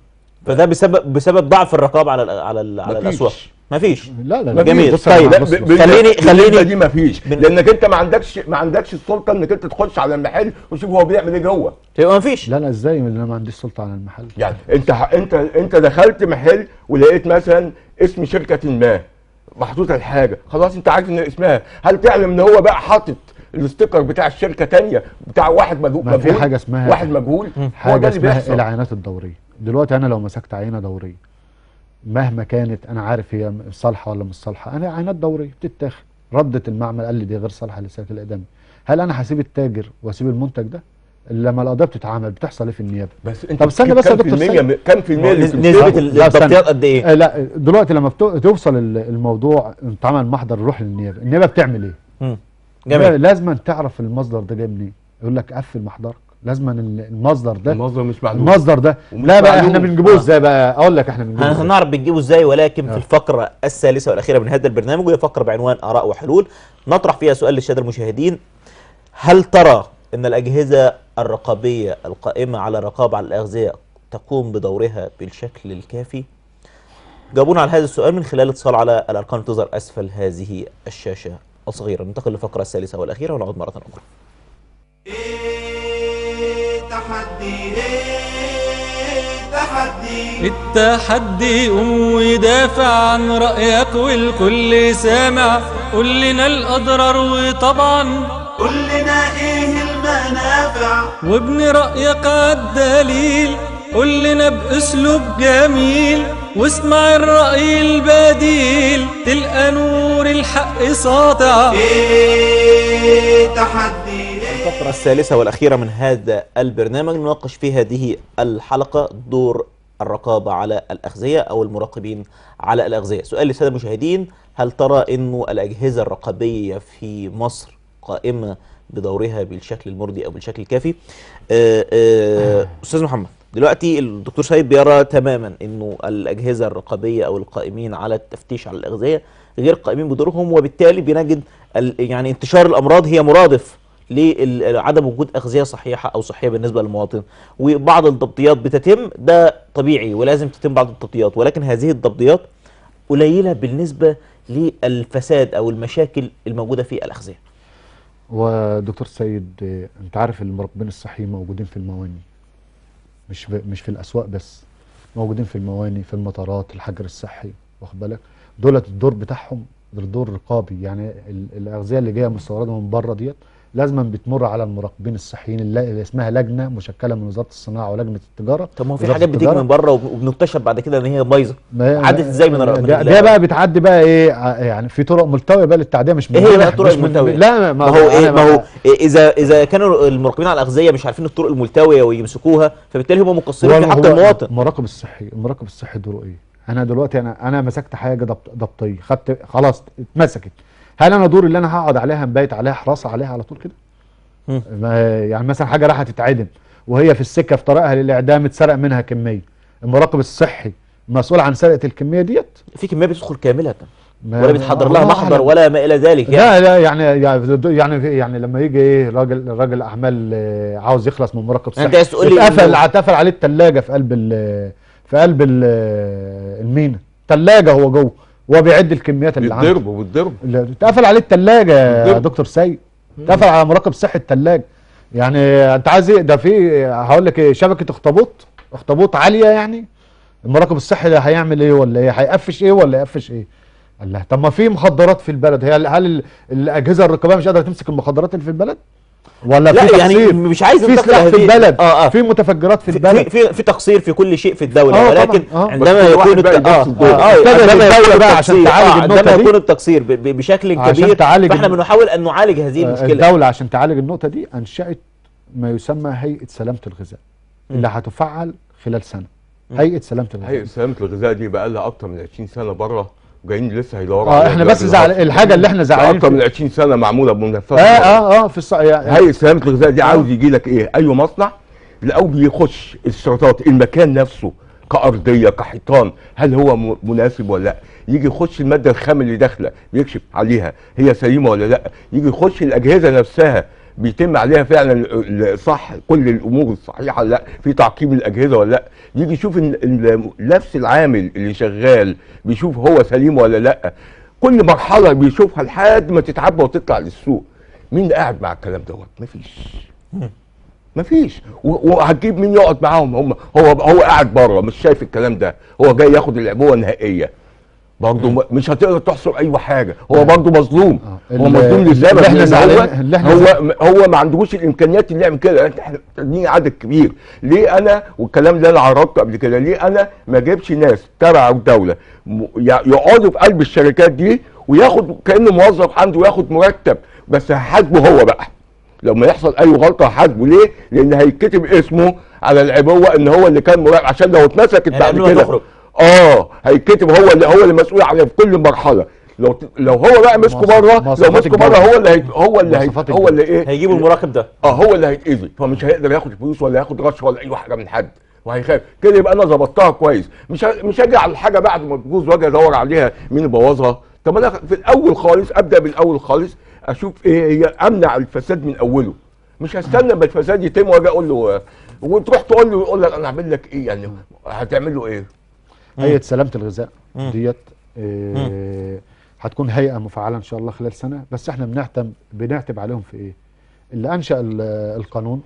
فده بسبب بسبب ضعف الرقابه على ال على ال على مفيش. الاسواق مفيش لا لا لا جميل. بص طيب، طيب لا بص ب- بص. بال- خليني- بالنسبة خليني- دي مفيش بن- لانك انت ما عندكش ما عندكش السلطه انك انت تخش على المحل وتشوف هو بيعمل ايه جوه يبقى مفيش لا لا ازاي انا ما عنديش سلطه على المحل يعني انت ح- انت انت دخلت محل ولقيت مثلا اسم شركه ما محطوطه الحاجه خلاص انت عارف ان اسمها هل تعلم ان هو بقى حاطط الاستيكر بتاع الشركه تانية بتاع واحد مجهول ما في مجهول؟ حاجة اسمها- واحد مجهول هو ده حاجه اللي اسمها بيحصل العينات الدوريه دلوقتي انا لو مسكت عينه دوريه مهما كانت انا عارف هي صالحه ولا مش صالحه انا عينات دوريه بتتاخد ردت المعمل قال لي دي غير صالحه للسلك الادمي هل انا هسيب التاجر واسيب المنتج ده لما القضيه بتتعمل بتحصل ايه في النيابه بس انت طب استنى بس يا كام في دكتور المية سيد. م- كام في المية اللي نس- بتمسكه؟ نسبه لا، استنى. الضبطيات قد ايه آه لا دلوقتي لما بتو- توصل ال- الموضوع اتعمل محضر يروح للنيابه النيابه بتعمل ايه مم. جميل لازم تعرف المصدر ده جاي منين يقول لك قفل محضرك لازم المصدر ده المصدر مش معلوم المصدر ده ومش لا بقى معلوم. احنا بنجيبوه آه. ازاي بقى اقول لك احنا بنجيبوه ازاي هنعرف بنجيبه ازاي ولكن آه. في الفقره الثالثه والاخيره من هذا البرنامج وهي فقره بعنوان اراء وحلول نطرح فيها سؤال للساده المشاهدين هل ترى ان الاجهزه الرقابيه القائمه على الرقابه على الاغذيه تقوم بدورها بالشكل الكافي؟ جاوبونا على هذا السؤال من خلال اتصال على الارقام اللي تظهر اسفل هذه الشاشه الصغيره ننتقل للفقره الثالثه والاخيره ونعود مره اخرى إيه تحدي إيه تحدي التحدي قوم ودافع عن رأيك والكل سامع قول لنا الأضرار وطبعا قول لنا إيه المنافع وابن رأيك عالدليل قول لنا بأسلوب جميل واسمع الرأي البديل تلقى نور الحق ساطع إيه تحدي إيه الفقرة الثالثة والأخيرة من هذا البرنامج نناقش في هذه الحلقة دور الرقابة على الأغذية أو المراقبين على الأغذية سؤال للسادة المشاهدين هل ترى أنه الأجهزة الرقابية في مصر قائمة بدورها بالشكل المرضي أو بالشكل الكافي آه، آه، أستاذ محمد دلوقتي الدكتور سيد بيرى تماما أنه الأجهزة الرقابية أو القائمين على التفتيش على الأغذية غير قائمين بدورهم وبالتالي بنجد ال- يعني انتشار الأمراض هي مرادف لعدم وجود اغذيه صحيحه او صحيه بالنسبه للمواطن وبعض الضبطيات بتتم ده طبيعي ولازم تتم بعض التضبطيات ولكن هذه الضبطيات قليله بالنسبه للفساد او المشاكل الموجوده في الاغذيه ودكتور سيد آه، انت عارف المراقبين الصحيين موجودين في المواني مش في مش في الاسواق بس موجودين في المواني في المطارات الحجر الصحي واخد بالك دولت الدور بتاعهم دور رقابي يعني ال- الاغذيه اللي جايه مستورده من بره ديت لازما بتمر على المراقبين الصحيين اللي اللي اسمها لجنه مشكله من وزاره الصناعه ولجنه التجاره طب ما هو في وزارة حاجات بتيجي التجارة. من بره وب- وبنكتشف بعد كده ان هي بايظه ما- عدت ازاي من الر- من ده, ال- ده بقى بتعدي بقى ايه ع- يعني في طرق ملتويه بقى للتعديه مش من ايه هي هنا، بقى الطرق مش من- الملتويه؟ لا ما هو ايه أنا ما هو إيه اذا اذا كانوا المراقبين على الاغذيه مش عارفين الطرق الملتويه ويمسكوها فبالتالي هم مقصرين في هو- حق هو المواطن المراقب الصحي المراقب الصحي دوره ايه انا دلوقتي انا انا مسكت حاجه ضبط ضبطيه خدت خلاص اتمسكت هل انا دوري اللي انا هقعد عليها مبيت عليها حراسه عليها على طول كده مم. ما يعني مثلا حاجه راح تتعدم وهي في السكه في طريقها للاعدام اتسرق منها كميه المراقب الصحي مسؤول عن سرقه الكميه ديت في كميه بتدخل كامله ما- ولا بيتحضر لها الله محضر أعلم. ولا ما الى ذلك يعني لا لا يعني يعني يعني يعني لما يجي ايه راجل راجل اعمال آه، عاوز يخلص من مراقب يعني صحي أنت عايز تقول لي اتقفل إنه- اتقفل عليه الثلاجه في قلب ال- في قلب ال- المينا ثلاجه هو جوه وهو بيعد الكميات اللي عنده بالضرب وبالضرب اللي- اتقفل عليه الثلاجه يا بالضبط. دكتور سيد اتقفل على مراقب صحي الثلاجه يعني انت عايز ايه ده في هقول لك ايه شبكه اخطبوط اخطبوط عاليه يعني المراقب الصحي ده هيعمل ايه ولا ايه هيقفش ايه ولا يقفش ايه الله طب ما في مخدرات في البلد هي هل ال- الاجهزه الرقابيه مش قادره تمسك المخدرات اللي في البلد ولا لا في يعني تقصير مش عايز في انتقل سلاح في لهذه- البلد اه اه في متفجرات في في البلد في في تقصير في كل شيء في الدوله آه ولكن طبعاً، آه. عندما بس كل يكون واحد بقى الت- اه يبص الدور. اه ابتدى عندما الدولة يكون بقى عشان التقصير- تعالج آه، النقطة عندما دي. يكون التقصير ب- ب- بشكل عشان كبير تعالج فاحنا الن- بنحاول ان نعالج هذه آه، المشكله الدولة عشان تعالج النقطة دي أنشأت ما يسمى هيئة سلامة الغذاء اللي هتفعل خلال سنة هيئة سلامة هيئة الغذاء سلامة الغذاء دي بقى لها أكتر من 20 سنة بره وجايين لسه هيدوروا اه عليها احنا دلوقتي بس زعل بالظبط. الحاجة اللي احنا زعلانين أكتر من فيها 20 سنة معمولة بمنفذ اه اه اه في الص... يعني هيئة سلامة الغذاء دي عاوز يجي لك ايه؟ ايوه مصنع الاول يخش الشرطات المكان نفسه كأرضية كحيطان هل هو م- مناسب ولا لا؟ يجي يخش المادة الخام اللي داخلة بيكشف عليها هي سليمة ولا لا؟ يجي يخش الأجهزة نفسها بيتم عليها فعلا ال- ال- صح كل الامور الصحيحه ولا لا في تعقيم الاجهزه ولا لا يجي يشوف إن- إن نفس العامل اللي شغال بيشوف هو سليم ولا لا كل مرحله بيشوفها لحد ما تتعبى وتطلع للسوق مين قاعد مع الكلام دوت مفيش مفيش و- وهتجيب مين يقعد معاهم هم هو هو قاعد بره مش شايف الكلام ده هو جاي ياخد العبوه النهائيه برضه م- مش هتقدر تحصر اي حاجه هو برضه مظلوم آه. هو اللي- مظلوم اللي لسبب احنا لأن زعلان- هو اللي احنا هو هو ما عندهوش الامكانيات اللي يعمل كده احنا محتاجين عدد كبير ليه انا والكلام ده انا عرضته قبل كده ليه انا ما اجيبش ناس تبع الدوله م- يع- يقعدوا في قلب الشركات دي وياخد كانه موظف عنده وياخد مرتب بس هحاسبه هو بقى لما يحصل اي غلطه هحاسبه ليه؟ لان هيتكتب اسمه على العبوه ان هو اللي كان مراقب عشان لو اتمسكت يعني بعد قبل ما كده تخرج. اه هيتكتب هو اللي هو اللي مسؤول عليها في كل مرحله لو لو هو بقى مسكه مواصف- بره لو مواصفات مسكه بره الجودة. هو اللي هي هو اللي هي مواصفات هو اللي ايه هيجيبوا المراقب ده اه هو اللي هيتاذي فمش هيقدر ياخد فلوس ولا ياخد رشوه ولا اي حاجه من حد وهيخاف كده يبقى انا ظبطتها كويس مش ه- مش هاجي على الحاجه بعد ما تبوظ واجي ادور عليها مين بوظها طب انا في الاول خالص ابدا بالاول خالص اشوف ايه هي امنع الفساد من اوله مش هستنى ما الفساد يتم واجي اقول له آه، وتروح تقول له يقول لك انا اعمل لك ايه يعني هتعمل له ايه هيئه سلامه الغذاء ديت آه، هتكون هيئه مفعله ان شاء الله خلال سنه بس احنا بنعتم بنعتب عليهم في ايه اللي انشا ال- القانون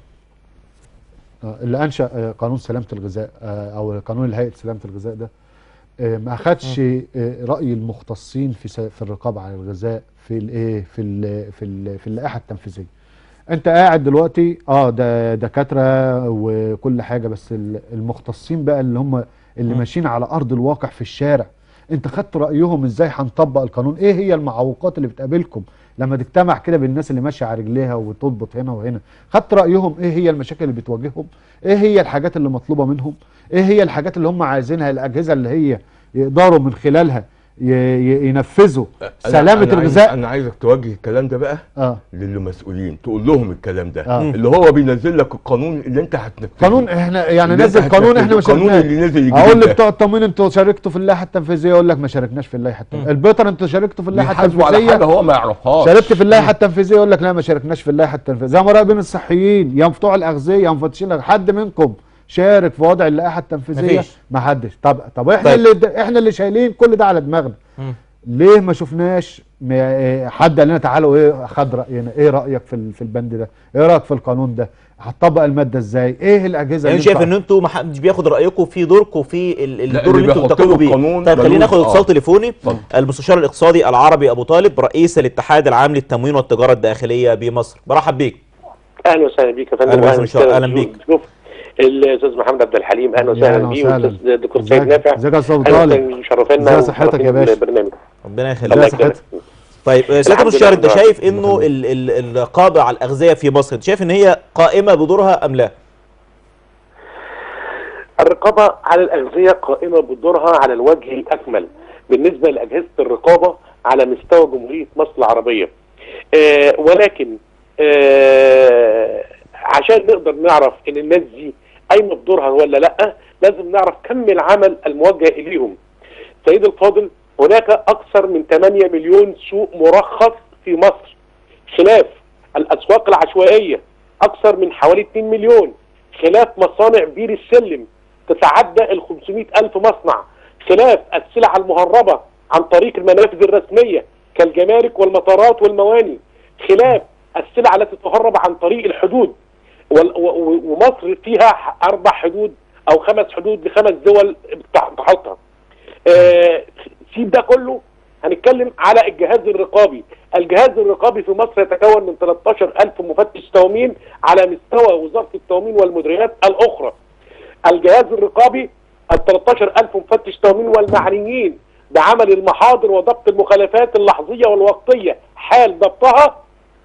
آه، اللي انشا آه، قانون سلامه الغذاء آه، او قانون هيئه سلامه الغذاء ده آه، ما اخدش آه، راي المختصين في س- في الرقابه على الغذاء في الايه في ال في ال في اللائحه التنفيذيه انت قاعد دلوقتي اه ده دكاتره وكل حاجه بس ال- المختصين بقى اللي هم اللي ماشيين على ارض الواقع في الشارع انت خدت رايهم ازاي هنطبق القانون ايه هي المعوقات اللي بتقابلكم لما تجتمع كده بالناس اللي ماشيه على رجليها وتضبط هنا وهنا خدت رايهم ايه هي المشاكل اللي بتواجههم ايه هي الحاجات اللي مطلوبه منهم ايه هي الحاجات اللي هم عايزينها الاجهزه اللي هي يقدروا من خلالها ي- ي- ينفذوا أنا- سلامه أنا عايز- الغذاء انا عايزك توجه الكلام ده بقى اه للي مسؤولين تقول لهم الكلام ده آه. اللي هو بينزل لك القانون اللي انت هتنفذه قانون احنا يعني اللي نزل انت قانون هتنفذه، احنا ما القانون شاركناش اللي نزل الجديد اقول ده. لبتوع التموين انتوا شاركتوا في اللائحه التنفيذيه يقول لك ما شاركناش في اللائحه التنفيذيه البيطر انتوا شاركتوا في اللائحه بيحاسبوا على حاجه التنفيذيه هو ما يعرفهاش شاركت في اللائحه التنفيذيه يقول لك لا ما شاركناش في اللائحه التنفيذيه زي مراقبين الصحيين يا بتوع الاغذيه يا مفتشين حد منكم شارك في وضع اللائحه التنفيذيه مفيش. ما حدش طب طب احنا طيب. اللي احنا اللي شايلين كل ده على دماغنا مم. ليه ما شفناش م- إيه، حد قال لنا تعالوا ايه خد راينا ايه رايك في ال- في البند ده ايه رايك في القانون ده هتطبق الماده ازاي ايه الاجهزه يعني اللي شايف انتوا- ان انتوا ما حدش بياخد رايكم في دوركم في ال- لا، الدور اللي اللي انتوا بيحط بتقوموا له بيه القانون طيب خلينا ملوش- ناخد اتصال آه. تليفوني اتفضل. المستشار الاقتصادي العربي ابو طالب رئيس الاتحاد العام للتموين والتجاره الداخليه بمصر برحب بيك اهلا وسهلا بيك يا فندم أهلا وأهلا وسهلا، وسهلا أهلا بيك. شوف الاستاذ محمد عبد الحليم اهلا يا وسهلا أهلا بيه وسهلا. والاستاذ الدكتور ازيك- سيد نافع ازيك يا استاذ اهلا طالب وسهلا مشرفينا ازي صحتك يا باشا؟ البرنامج ربنا الله يخليك صحتك. يكرمك طيب آه، سياده الحمد المستشار لله انت رب شايف انه ال- ال- الرقابه على الاغذيه في مصر انت شايف ان هي قائمه بدورها ام لا؟ الرقابة على الأغذية قائمة بدورها على الوجه الأكمل بالنسبة لأجهزة الرقابة على مستوى جمهورية مصر العربية آه ولكن آه عشان نقدر نعرف إن الناس دي قايمة بدورها ولا لأ لازم نعرف كم العمل الموجه إليهم سيد الفاضل هناك أكثر من 8 مليون سوق مرخص في مصر خلاف الأسواق العشوائية أكثر من حوالي 2 مليون خلاف مصانع بير السلم تتعدى ال 500 ألف مصنع خلاف السلع المهربة عن طريق المنافذ الرسمية كالجمارك والمطارات والمواني خلاف السلع التي تهرب عن طريق الحدود وال- و- و- ومصر فيها ح- أربع حدود أو خمس حدود لخمس دول بتح- تحطها آه، سيب ده كله هنتكلم على الجهاز الرقابي الجهاز الرقابي في مصر يتكون من 13 ألف مفتش تموين على مستوى وزارة التموين والمديريات الأخرى الجهاز الرقابي ال 13 ألف مفتش تموين والمعنيين بعمل المحاضر وضبط المخالفات اللحظية والوقتية حال ضبطها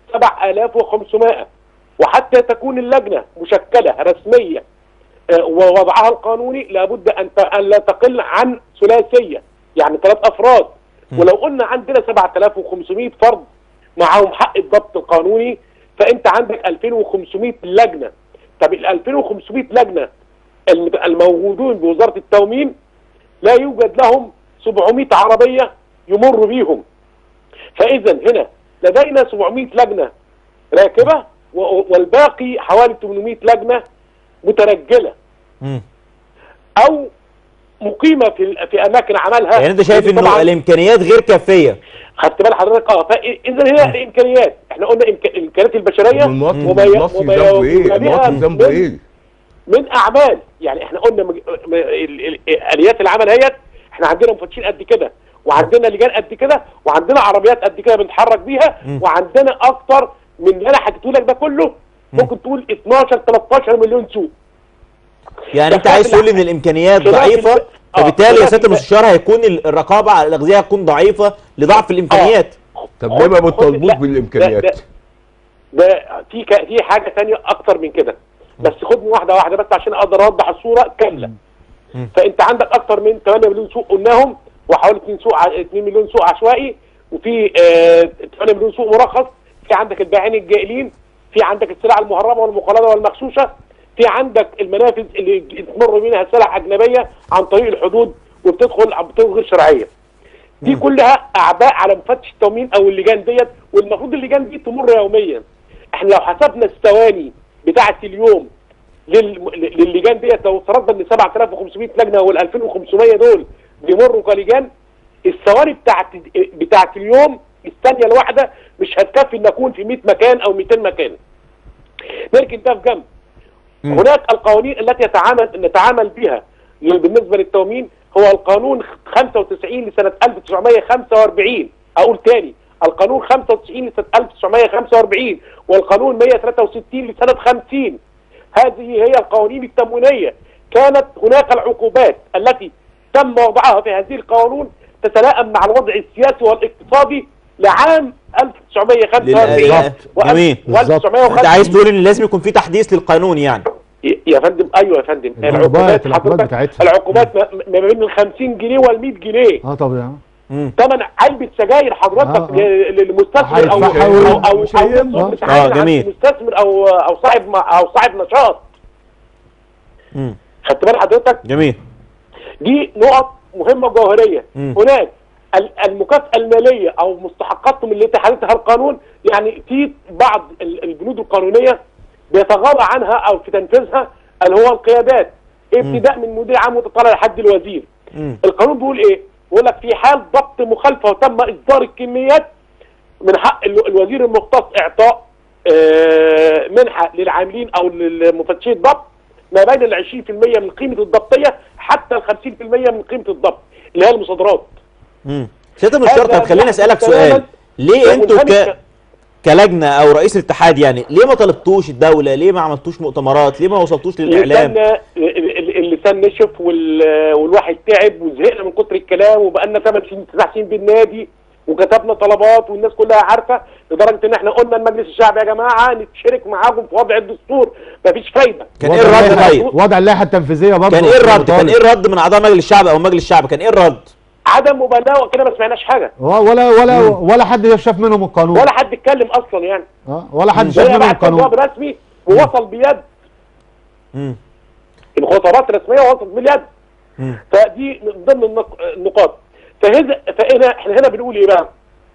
7500 وحتى تكون اللجنة مشكلة رسمية آه، ووضعها القانوني لابد أن ت- أن لا تقل عن ثلاثية يعني ثلاث أفراد ولو قلنا عندنا 7500 فرد معاهم حق الضبط القانوني فأنت عندك 2500 لجنة طب ال 2500 لجنة الم- الموجودون بوزارة التومين لا يوجد لهم 700 عربية يمر بيهم فإذا هنا لدينا 700 لجنة راكبة و- والباقي حوالي 800 لجنة مترجلة مم. أو مقيمة في في أماكن عملها يعني انت شايف لأن انه طبعاً الامكانيات غير كافيه خدت بال حضرتك اه فاذا هي الامكانيات احنا قلنا إمك- الامكانيات البشريه المواطن وما ي- المصري وما ذنبه ايه؟ يوجد بها المواطن ذنبه من- ايه؟ من اعمال يعني احنا قلنا مج... م... ال... ال... اليات العمل اهيت احنا عندنا مفتشين قد كده وعندنا لجان قد كده وعندنا عربيات قد كده بنتحرك بيها وعندنا اكتر من اللي انا حكيته لك ده كله ممكن تقول 12 13 مليون سوق يعني ده انت عايز خلاف تقول ان الامكانيات خلاف ضعيفه الب- آه، فبالتالي يا خلاف سياده الب- المستشار هيكون ال- الرقابه على الاغذيه هتكون ضعيفه لضعف الامكانيات طب ليه ما خد- بتطالبوش لا، ده- بالامكانيات؟ ده- ده في ك... في حاجه ثانيه اكتر من كده بس خدني واحده واحده بس عشان اقدر اوضح الصوره كامله فانت عندك اكتر من 8 مليون سوق قلناهم وحوالي 2 سوق ع- 2 مليون سوق عشوائي وفي آه 8 مليون سوق مرخص في عندك البائعين الجائلين في عندك السلع المهربه والمقلده والمغشوشه في عندك المنافذ اللي تمر منها سلع اجنبيه عن طريق الحدود وبتدخل بطرق غير شرعيه دي كلها اعباء على مفتش التموين او اللجان ديت والمفروض اللجان دي تمر يوميا احنا لو حسبنا الثواني بتاعه اليوم لل- للجان ديت لو افترضنا ان 7500 لجنه وال 2500 دول بيمروا كلجان الثواني بتاعت بتاعت اليوم الثانيه الواحده مش هتكفي ان اكون في 100 مكان او 200 مكان نركن ده في جنب هناك القوانين التي يتعامل نتعامل بها بالنسبه للتومين هو القانون 95 لسنه 1945 اقول تاني القانون 95 لسنه 1945 والقانون 163 لسنه 50 هذه هي القوانين التموينيه كانت هناك العقوبات التي تم وضعها في هذه القانون تتلائم مع الوضع السياسي والاقتصادي لعام 1945 للآيات. جميل. بالظبط. انت عايز تقول ان لازم يكون في تحديث للقانون يعني يا فندم ايوه يا فندم العقوبات- العقوبات حضرتك- بتاعتها. العقوبات ما ما بين ال 50 جنيه وال 100 جنيه اه طبعا ثمن علبه سجاير حضرتك آه، آه. ل- للمستثمر او هيدفعها او و- او مش او هيهمه. يطلب آه، مساعدة عن جميل. المستثمر او او صاحب او صاحب نشاط مم. خدت بال حضرتك جميل دي نقط مهمه جوهريه مم. هناك ال- المكافاه الماليه او مستحقاتهم اللي تحددها القانون يعني في بعض ال- البنود القانونيه بيتغاضى عنها او في تنفيذها اللي هو القيادات ابتداء من مدير عام متطلع لحد الوزير مم. القانون بيقول ايه؟ بيقول لك في حال ضبط مخالفه وتم اصدار الكميات من حق ال- الوزير المختص اعطاء آه، منحه للعاملين او للمفتشين الضبط ما بين ال 20% من قيمه الضبطيه حتى ال 50% من قيمه الضبط اللي هي المصادرات. مم. سيادة المستشار هذا طب خليني يعني اسالك تماماً سؤال ليه انتوا ومنهمك- ك... كلجنه او رئيس الاتحاد يعني ليه ما طلبتوش الدوله ليه ما عملتوش مؤتمرات ليه ما وصلتوش للاعلام لسان ال- ال- اللسان نشف وال- والواحد تعب وزهقنا من كتر الكلام وبقالنا 8 سنين 9 سنين بالنادي وكتبنا طلبات والناس كلها عارفه لدرجه ان احنا قلنا لمجلس الشعب يا جماعه نتشارك معاكم في وضع الدستور مفيش فايده كان ايه وضع الرد اللائحة- طيب وضع اللائحه التنفيذيه برضه كان ايه الرد كان طالب. ايه الرد من اعضاء مجلس الشعب او مجلس الشعب كان ايه الرد عدم مبالغه وكده ما سمعناش حاجه ولا ولا ولا حد شاف منهم القانون ولا حد اتكلم اصلا يعني آه، ولا حد شاف هي منهم بعت القانون جواب رسمي ووصل بيد مم. الخطابات الرسميه وصلت باليد مم. فدي من ضمن النق- النقاط فهذا فهنا احنا هنا بنقول ايه بقى؟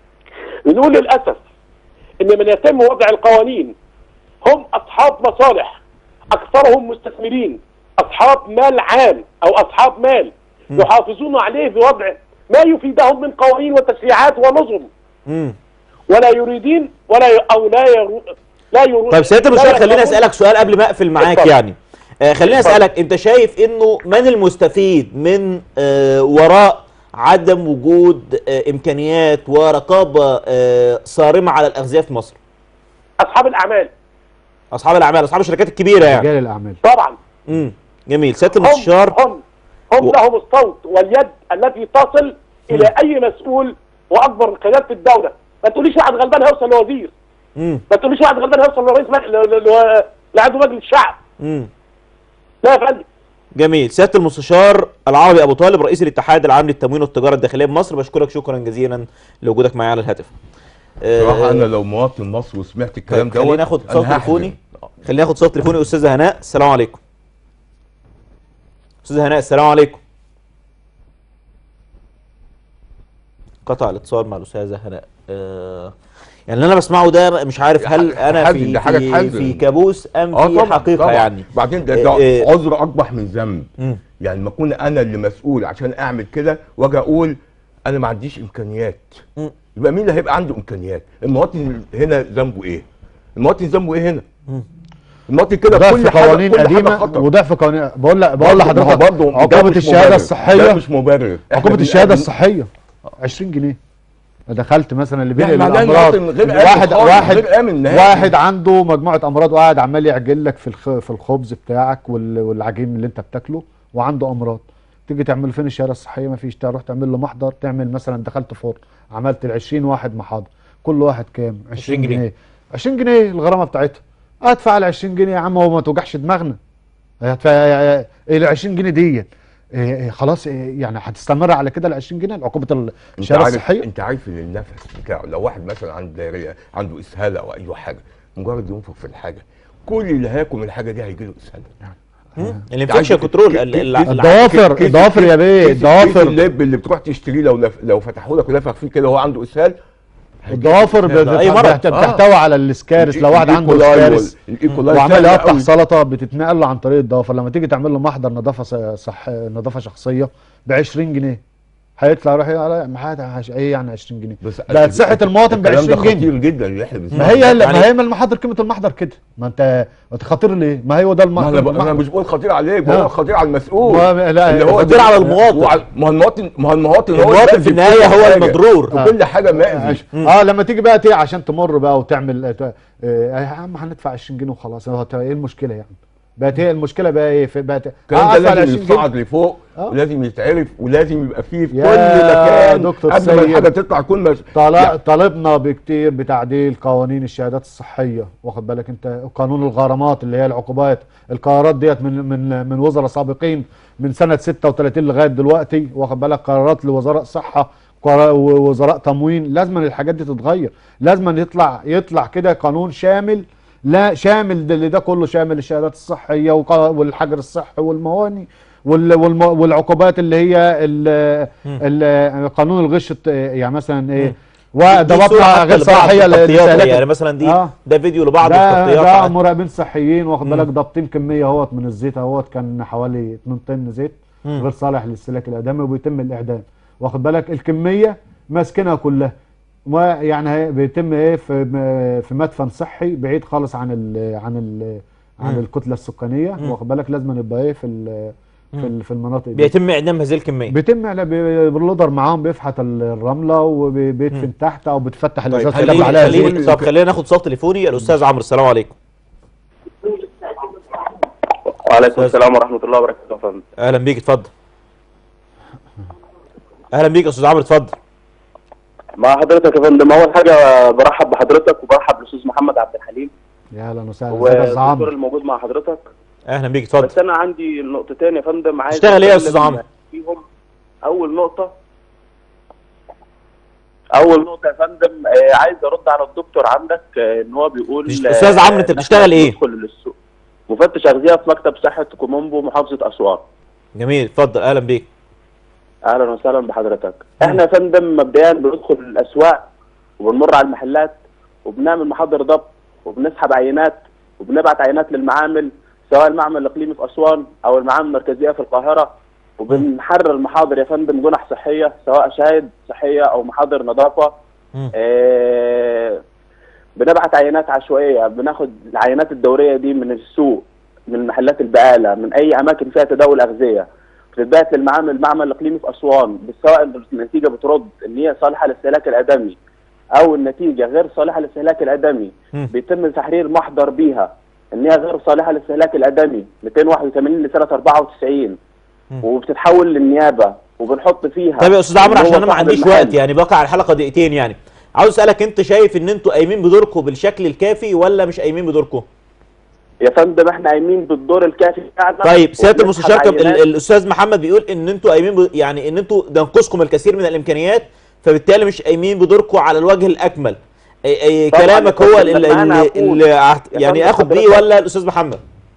بنقول للاسف ان من يتم وضع القوانين هم اصحاب مصالح اكثرهم مستثمرين اصحاب مال عام او اصحاب مال يحافظون عليه بوضع ما يفيدهم من قوانين وتشريعات ونظم مم. ولا يريدين ولا ي... او لا يرو... لا يرو... طيب سياده لا المستشار خليني يرغبون- اسالك سؤال قبل ما اقفل معاك اتفضل. يعني آه خليني اتفضل. اسالك انت شايف انه من المستفيد من آه وراء عدم وجود آه امكانيات ورقابه آه صارمه على الاغذيه في مصر اصحاب الاعمال اصحاب الاعمال اصحاب الشركات الكبيره يعني رجال الاعمال طبعا امم جميل سياده هم المستشار هم هم و- لهم الصوت واليد التي تصل الى اي مسؤول واكبر من قيادات الدوله ما تقوليش واحد غلبان هيوصل لوزير امم ما تقوليش واحد غلبان هيوصل لرئيس مج... ل... ل... ل... لعضو مجلس الشعب امم لا يا فندم جميل سياده المستشار العربي ابو طالب رئيس الاتحاد العام للتموين والتجاره الداخليه بمصر بشكرك شكرا جزيلا لوجودك معايا على الهاتف صراحه آه، انا لو مواطن مصر وسمعت الكلام طيب دوت خلينا ناخد أنا صوت هحزن. تليفوني خلينا ناخد صوت تليفوني استاذه هناء السلام عليكم استاذه هناء السلام عليكم قطع الاتصال مع الاستاذه هناء آه يعني اللي انا بسمعه ده مش عارف هل انا تحزن، في ده حاجة في, تحزن. في كابوس ام اه في طبعا حقيقه طبعا. يعني بعدين ده, ده إيه- عذر اقبح من ذنب مم. يعني ما اكون انا اللي مسؤول عشان اعمل كده واجي اقول انا ما عنديش امكانيات مم. يبقى مين اللي هيبقى عنده امكانيات المواطن هنا ذنبه ايه المواطن ذنبه ايه هنا المواطن كده ضعف كل حاجه قوانين كل حاجه قديمه خطر وضعف قوانين بقول لك بقول برضه- ما هو لحضرتك برضه ده عقوبه مش الشهاده مبرر. ده الصحيه مش مبرر إحنا عقوبه بنقابل- الشهاده الصحيه 20 جنيه دخلت مثلا اللي يعني بينقل معناه إن الامراض المواطن غير آمن واحد خالص، واحد غير آمن نهائي. واحد عنده مجموعه امراض وقاعد عمال يعجل لك في الخ... في الخبز بتاعك وال... والعجين اللي انت بتاكله وعنده امراض تيجي تعمل فين الشهاده الصحيه ما فيش تروح تعمل له محضر تعمل مثلا دخلت فرن عملت ال 20 واحد محاضر كل واحد كام 20 جنيه. جنيه 20 جنيه الغرامه بتاعتها ادفع ال 20 جنيه يا عم وما توجعش دماغنا هتدفع ايه ال 20 جنيه ديت إيه إيه خلاص إيه يعني هتستمر على كده ال 20 جنيه عقوبه انت الشهاده عارف الصحيه انت عارف ان النفس بتاعه لو واحد مثلا عنده دايريه عنده اسهال او اي حاجه مجرد ينفخ في الحاجه كل اللي هياكل من الحاجه دي هيجي له اسهال الانفكشن كنترول ال- ال- ال- الضوافر كيس- الضوافر يا بيه كيس- كيس الضوافر اللب اللي بتروح تشتريه لو لف لو فتحوا لك ونفخ فيه كده وهو عنده اسهال هيجي له الضوافر إسهال. بت- أي مرض. بت- بتحتوي على السكارس لو واحد عنده الإيكولاي سكارس وال- الإيكولاي وعمال سهل يقطع قوي. سلطه بتتنقل له عن طريق الضوافر لما تيجي تعمل له محضر نظافه ص- صح نظافه شخصيه ب 20 جنيه هيطلع يروح يقول ما حاجة- عش- ايه يعني 20 جنيه بس بقت صحه المواطن ب الكلام ده 20 جنيه خطير جدا اللي احنا بنسمعه ما هي يعني- ما هي من المحاضر قيمه المحضر كده ما انت انت خطير ليه ما هو ده ما المحضر انا ب- انا مش بقول خطير عليك ها. بقول خطير على المسؤول ما- لا، اللي هو خطير على المواطن. وعلى- ما هو المواطن ما هو المواطن هو المواطن المأذي في النهايه كل هو حاجة. المضرور في كل حاجه مأذي اه لما تيجي بقى تيه عشان تمر بقى وتعمل آه، آه، يا عم هندفع 20 جنيه وخلاص هو ايه المشكله يعني بقت هي المشكله بقى ايه في بقت الكلام آه، ده أدفع ال لازم 20 جنيه. يتصعد لفوق آه. ولازم يتعرف ولازم يبقى فيه في كل يا مكان دكتور قبل ما سيد. الحاجه تطلع كل ما طال- طالبنا بكتير بتعديل قوانين الشهادات الصحيه واخد بالك انت قانون الغرامات اللي هي العقوبات القرارات ديت من من من وزراء سابقين من سنه 36 لغايه دلوقتي واخد بالك قرارات لوزراء صحه قرا- ووزراء تموين لازم الحاجات دي تتغير لازم يطلع يطلع كده قانون شامل لا شامل ده- اللي ده كله شامل الشهادات الصحيه وق- والحجر الصحي والمواني وال- والم- والعقوبات اللي هي ال- ال- قانون الغش الت- يعني مثلا ايه وده دي صورة بطلع حتى غير لبعض صحيه التغطيات للاستهلاك. يعني مثلا دي آه. ده فيديو لبعض ده التغطيات ده عن- مراقبين صحيين واخد بالك ضابطين كميه اهوت من الزيت اهوت كان حوالي 2 طن زيت غير صالح للاستهلاك الادمي وبيتم الاعدام واخد بالك الكميه ماسكينها كلها ويعني هي- بيتم ايه في في مدفن صحي بعيد خالص عن ال عن ال عن الكتله السكانيه واخد بالك لازم يبقى ايه في ال في ال- في المناطق دي بيتم اعدام هذه الكميه بيتم على بي- باللودر معاهم بيفحت ال- الرمله وبيدفن تحت او بتفتح الازاز خليني تدفع عليها خليني زيت طب خلينا ناخد صوت تليفوني الاستاذ عمرو السلام عليكم وعليكم السلام ورحمة الله وبركاته يا فندم اهلا بيك اتفضل اهلا بيك يا استاذ عمرو اتفضل مع حضرتك يا فندم أول حاجة برحب بحضرتك وبرحب بالأستاذ محمد عبد الحليم يا اهلا وسهلا ازيك يا أستاذ والدكتور عمرو الموجود مع حضرتك اهلا بيك بس اتفضل أنا عندي نقطتين يا فندم عايز اشتغل إيه يا أتكلم أستاذ عمرو؟ فيهم أول نقطة أول نقطة يا فندم آه، عايز أرد على الدكتور عندك آه، إن هو بيقول مش- أستاذ عمرو، أنت إن إحنا بتشتغل إيه؟ ندخل للسوق مفتش أغذية في مكتب صحة كومومبو محافظة أسوان جميل اتفضل اهلا بيك اهلا وسهلا بحضرتك احنا يا فندم مبدئيا بندخل الاسواق وبنمر على المحلات وبنعمل محاضر ضبط وبنسحب عينات وبنبعت عينات للمعامل سواء المعمل الاقليمي في اسوان او المعامل المركزيه في القاهره وبنحرر محاضر يا فندم جنح صحيه سواء شاهد صحيه او محاضر نظافه مم. آه بنبعت عينات عشوائيه بناخد العينات الدوريه دي من السوق من محلات البقاله من اي اماكن فيها تداول اغذيه بتتبعت للمعامل المعمل الاقليمي في اسوان سواء النتيجه بترد ان هي صالحه للاستهلاك الادمي او النتيجه غير صالحه للاستهلاك الادمي مم. بيتم تحرير محضر بيها ان هي غير صالحه للاستهلاك الادمي 281 لسنه 94 مم. وبتتحول للنيابه وبنحط فيها طيب يا استاذ عمرو إن هو عشان انا ما صاحب عنديش المحل. وقت يعني بقى على الحلقه دقيقتين يعني عاوز اسالك انت شايف ان انتوا قايمين بدوركم بالشكل الكافي ولا مش قايمين بدوركم يا فندم احنا قايمين بالدور الكافي بتاعنا طيب سياده وبنسحب المستشار كاب- ال- عينات. الاستاذ محمد بيقول ان انتوا قايمين ب... يعني ان انتوا ده ينقصكم الكثير من الامكانيات فبالتالي مش قايمين بدوركم على الوجه الاكمل أي أي طبعاً كلامك يا هو فندم، اللي, لما أنا اللي, أقول- اللي عهد- يا يعني فندم اخد بيه حضرتك- ولا الاستاذ محمد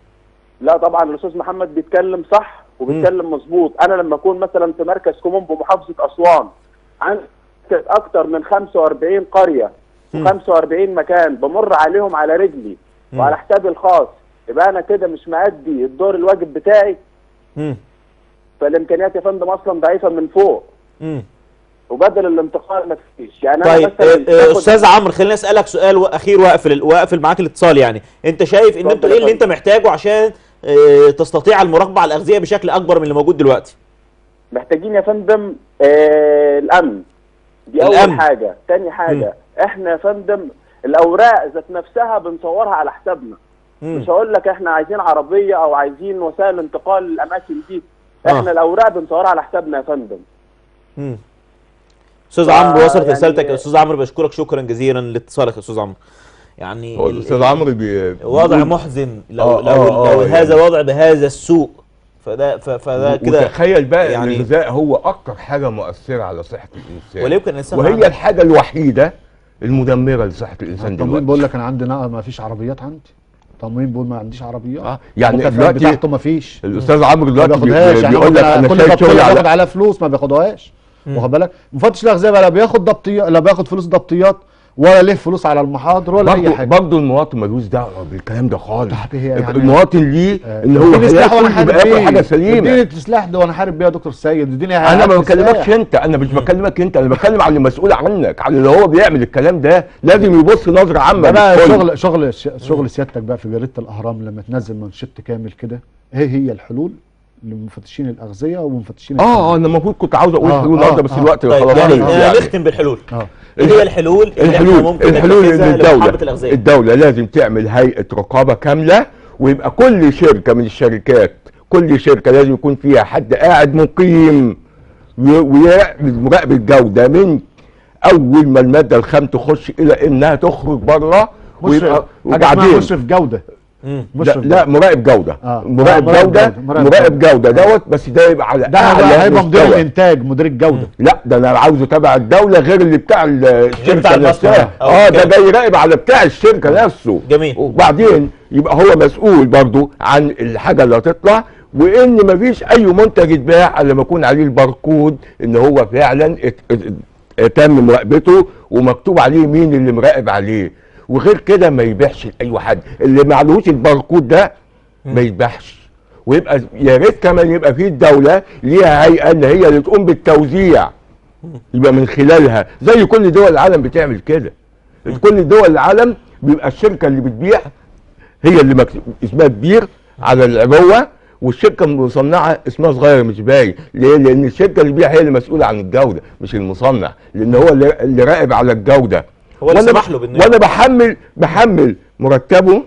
لا طبعا الاستاذ محمد بيتكلم صح وبيتكلم مظبوط انا لما اكون مثلا في مركز كومومبو محافظه اسوان عندي اكتر من 45 قريه و45 مكان بمر عليهم على رجلي وعلى حسابي الخاص يبقى انا كده مش مأدي الدور الواجب بتاعي مم. فالامكانيات يا فندم اصلا ضعيفه من فوق مم. وبدل الانتقال ما فيش يعني طيب انا مثلا آه، آه، باخد- استاذ عمرو خليني اسالك سؤال اخير واقفل واقفل معاك الاتصال يعني انت شايف ان اتفضل انتوا يا ايه اللي انت فندم. محتاجه عشان آه، تستطيع المراقبه على الاغذيه بشكل اكبر من اللي موجود دلوقتي محتاجين يا فندم آه الامن دي اول الأمن. حاجه تاني حاجه احنا يا فندم الاوراق ذات نفسها بنصورها على حسابنا مم. مش هقول لك احنا عايزين عربيه او عايزين وسائل انتقال للاماكن دي آه. احنا الاوراق بنصورها على حسابنا يا فندم مم. استاذ فا عمرو وصلت يعني- رسالتك يا استاذ عمرو بشكرك شكرا جزيلا لاتصالك يا استاذ عمرو يعني هو ال- الاستاذ عمرو بي وضع بيقول- محزن لو آه، لو, آه، لو آه، هذا يعني. وضع بهذا السوء فده ف- فده كده وتخيل بقى يعني يعني- الغذاء هو اكتر حاجه مؤثره على صحه الانسان ولا يمكن الانسان وهي عنده- الحاجه الوحيده المدمره لصحه الانسان التموين دلوقتي بيقول لك انا عندي نقل ما فيش عربيات عندي تموين بيقول ما عنديش عربيات آه، يعني المكافآت دلوقتي بتاعته ما فيش الاستاذ عمرو ما دلوقتي بياخدهاش بي- يعني بيقول لك كل انا كل شايل ضبطيه شغل بياخد على عليها فلوس ما بياخدهاش واخد بالك مفتش الاغذيه بقى لا بياخد ضبطيه لا بياخد فلوس ضبطيات ولا ليه فلوس على المحاضر ولا اي برضه حاجه برضه المواطن ملوش دعوه بالكلام ده خالص طب هي يعني- المواطن ليه آه، ان هو اديني سلاح وانا هياكل حارب يبقى ياكل بيه حاجه سليمه اديني السلاح ده وانا حارب بيه يا دكتور سيد اديني انا ما هات بكلمكش سلاح. انت انا مش بكلمك انت انا بتكلم عن المسؤول عنك عن اللي هو بيعمل الكلام ده لازم يبص نظره عامه ده بقى للكل. شغل شغل شغل سيادتك بقى في جريده الاهرام لما تنزل منشط كامل كده ايه هي الحلول لمفتشين الاغذيه ومفتشين اه اه التموين. انا المفروض كنت عاوز اقول آه، حلول آه، النهارده بس آه. الوقت طيب خلاص يعني خلص آه، يعني. نختم بالحلول اه ايه هي الحلول اللي احنا الحلول ممكن الحلول ان نتخذها الدوله لمحاربة الأغذية؟ الدوله لازم تعمل هيئه رقابه كامله ويبقى كل شركه من الشركات كل شركه لازم يكون فيها حد قاعد مقيم وي- ويعمل مراقبه جوده من اول ما الماده الخام تخش الى انها تخرج بره مشرف ويبقى حاجه اسمها وبعدين مشرف جوده مم. لا, مشرف لا مراقب جوده آه. مراقب آه، مراقب جوده جودة، مراقب مراقب جودة. جوده دوت بس ده يبقى على ده اعلى هيبقى هيبقى مدير مستوى. الانتاج مدير الجوده لا ده انا عاوزه تبع الدوله غير اللي بتاع الشركه بتاع المصنع. نفسها أو اه ده كده. جاي يراقب على بتاع الشركه نفسه جميل. وبعدين يبقى هو مسؤول برضو عن الحاجه اللي هتطلع وان مفيش اي منتج يتباع الا لما يكون عليه الباركود ان هو فعلا ات- ات- تم مراقبته ومكتوب عليه مين اللي مراقب عليه وغير كده ما يبيعش لاي حد اللي معلوش الباركود ده ما يتباعش ويبقى يا ريت كمان يبقى في الدوله ليها هيئه ان هي اللي تقوم بالتوزيع يبقى من خلالها زي كل دول العالم بتعمل كده كل دول العالم بيبقى الشركه اللي بتبيع هي اللي مكتوب اسمها كبير على العبوه والشركه المصنعه اسمها صغير مش باين ليه؟ لان الشركه اللي بتبيع هي اللي مسؤوله عن الجوده مش المصنع لان هو اللي, اللي راقب على الجوده هو اللي وأنا سمح ب- له بانه وانا بحمل بحمل مرتبه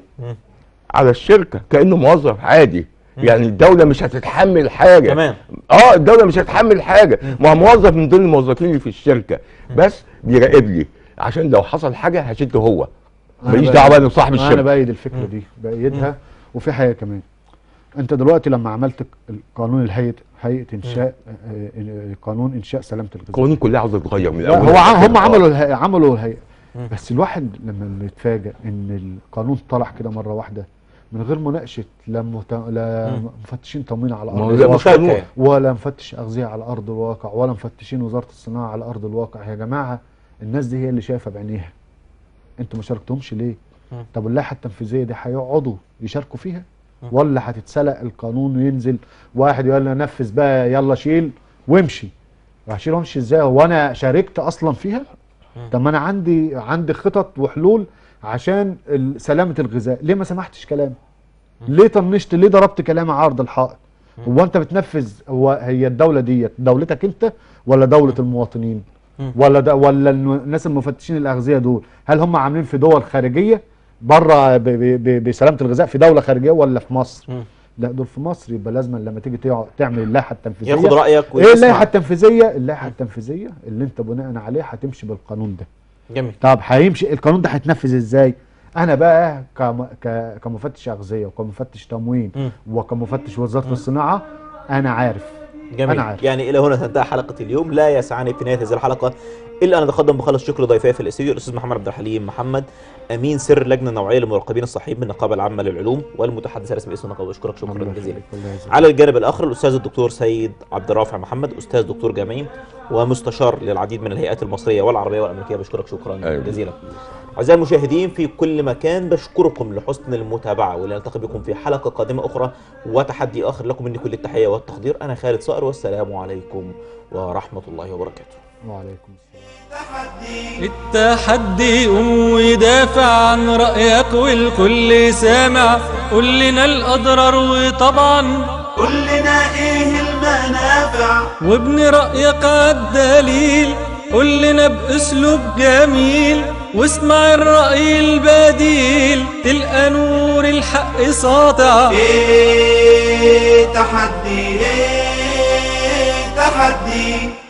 على الشركه كانه موظف عادي يعني الدوله مش هتتحمل حاجه تمام. اه الدوله مش هتحمل حاجه ما هو موظف من ضمن الموظفين اللي في الشركه بس بيراقب لي عشان لو حصل حاجه هشده هو أنا ماليش بأيد- دعوه بقى بصاحب انا الشركه بايد الفكره دي بايدها وفي حاجه كمان انت دلوقتي لما عملت قانون الهيئه هيئه انشاء آه، آه، قانون انشاء سلامه الغذاء القوانين كلها عاوزه تتغير من لا الاول هو عم هم للآخر. عملوا الهيئة عملوا الهيئه بس الواحد لما بيتفاجئ ان القانون طلع كده مره واحده من غير مناقشه لا, مت... لا مفتشين تموين على ما هو ارض ده الواقع مشاركة قانون. يعني. ولا مفتش اغذيه على ارض الواقع ولا مفتشين وزاره الصناعه على ارض الواقع يا جماعه الناس دي هي اللي شايفه بعينيها انتوا ما شاركتهمش ليه طب اللائحه التنفيذيه دي هيقعدوا يشاركوا فيها ولا هتتسلق القانون وينزل واحد يقول لي نفذ بقى يلا شيل وامشي هشيل وامشي ازاي هو انا شاركت اصلا فيها طب ما انا عندي عندي خطط وحلول عشان ال- سلامه الغذاء ليه ما سمحتش كلام ليه طنشت ليه ضربت كلامي عرض الحائط هو انت بتنفذ هو هي الدوله ديت دولتك انت ولا دوله المواطنين ولا ده ولا الن- الناس المفتشين الاغذيه دول هل هم عاملين في دول خارجيه بره ب- ب- ب- بسلامه الغذاء في دوله خارجيه ولا في مصر لا دول في مصر يبقى لازم لما تيجي تقعد تعمل اللائحه التنفيذيه ياخد رايك ايه اللائحه ويسمع التنفيذيه اللائحه التنفيذيه اللي انت بناء عليه هتمشي بالقانون ده جميل طب هيمشي القانون ده هيتنفذ ازاي انا بقى كم ك- كمفتش اغذيه وكمفتش تموين مم. وكمفتش وزاره الصناعه انا عارف جميل أنا عارف. يعني الى هنا تنتهي حلقه اليوم لا يسعني في نهايه هذه الحلقه الا ان اتقدم بخالص شكر ضيفي في الاستديو الاستاذ محمد عبد الحليم محمد امين سر اللجنه النوعيه للمراقبين الصحيين بالنقابه العامه للعلوم والمتحدث الرسمي باسم النقابه اشكرك شكرا الله جزيلا يخليك، الله يجزيك. على الجانب الاخر الاستاذ الدكتور سيد عبد الرافع محمد استاذ دكتور جامعي ومستشار للعديد من الهيئات المصريه والعربيه والامريكيه بشكرك شكرا أيوة. جزيلا اعزائي المشاهدين في كل مكان بشكركم لحسن المتابعه ولنلتقي بكم في حلقه قادمه اخرى وتحدي اخر لكم مني كل التحيه والتقدير انا خالد صقر والسلام عليكم ورحمه الله وبركاته وعليكم السلام تحدي التحدي قوم ودافع عن رأيك والكل سامع قول لنا الأضرار وطبعا قول لنا ايه المنافع وابن رأيك عالدليل قول لنا بأسلوب جميل واسمع الرأي البديل تلقى نور الحق ساطع ايه تحدي ايه تحدي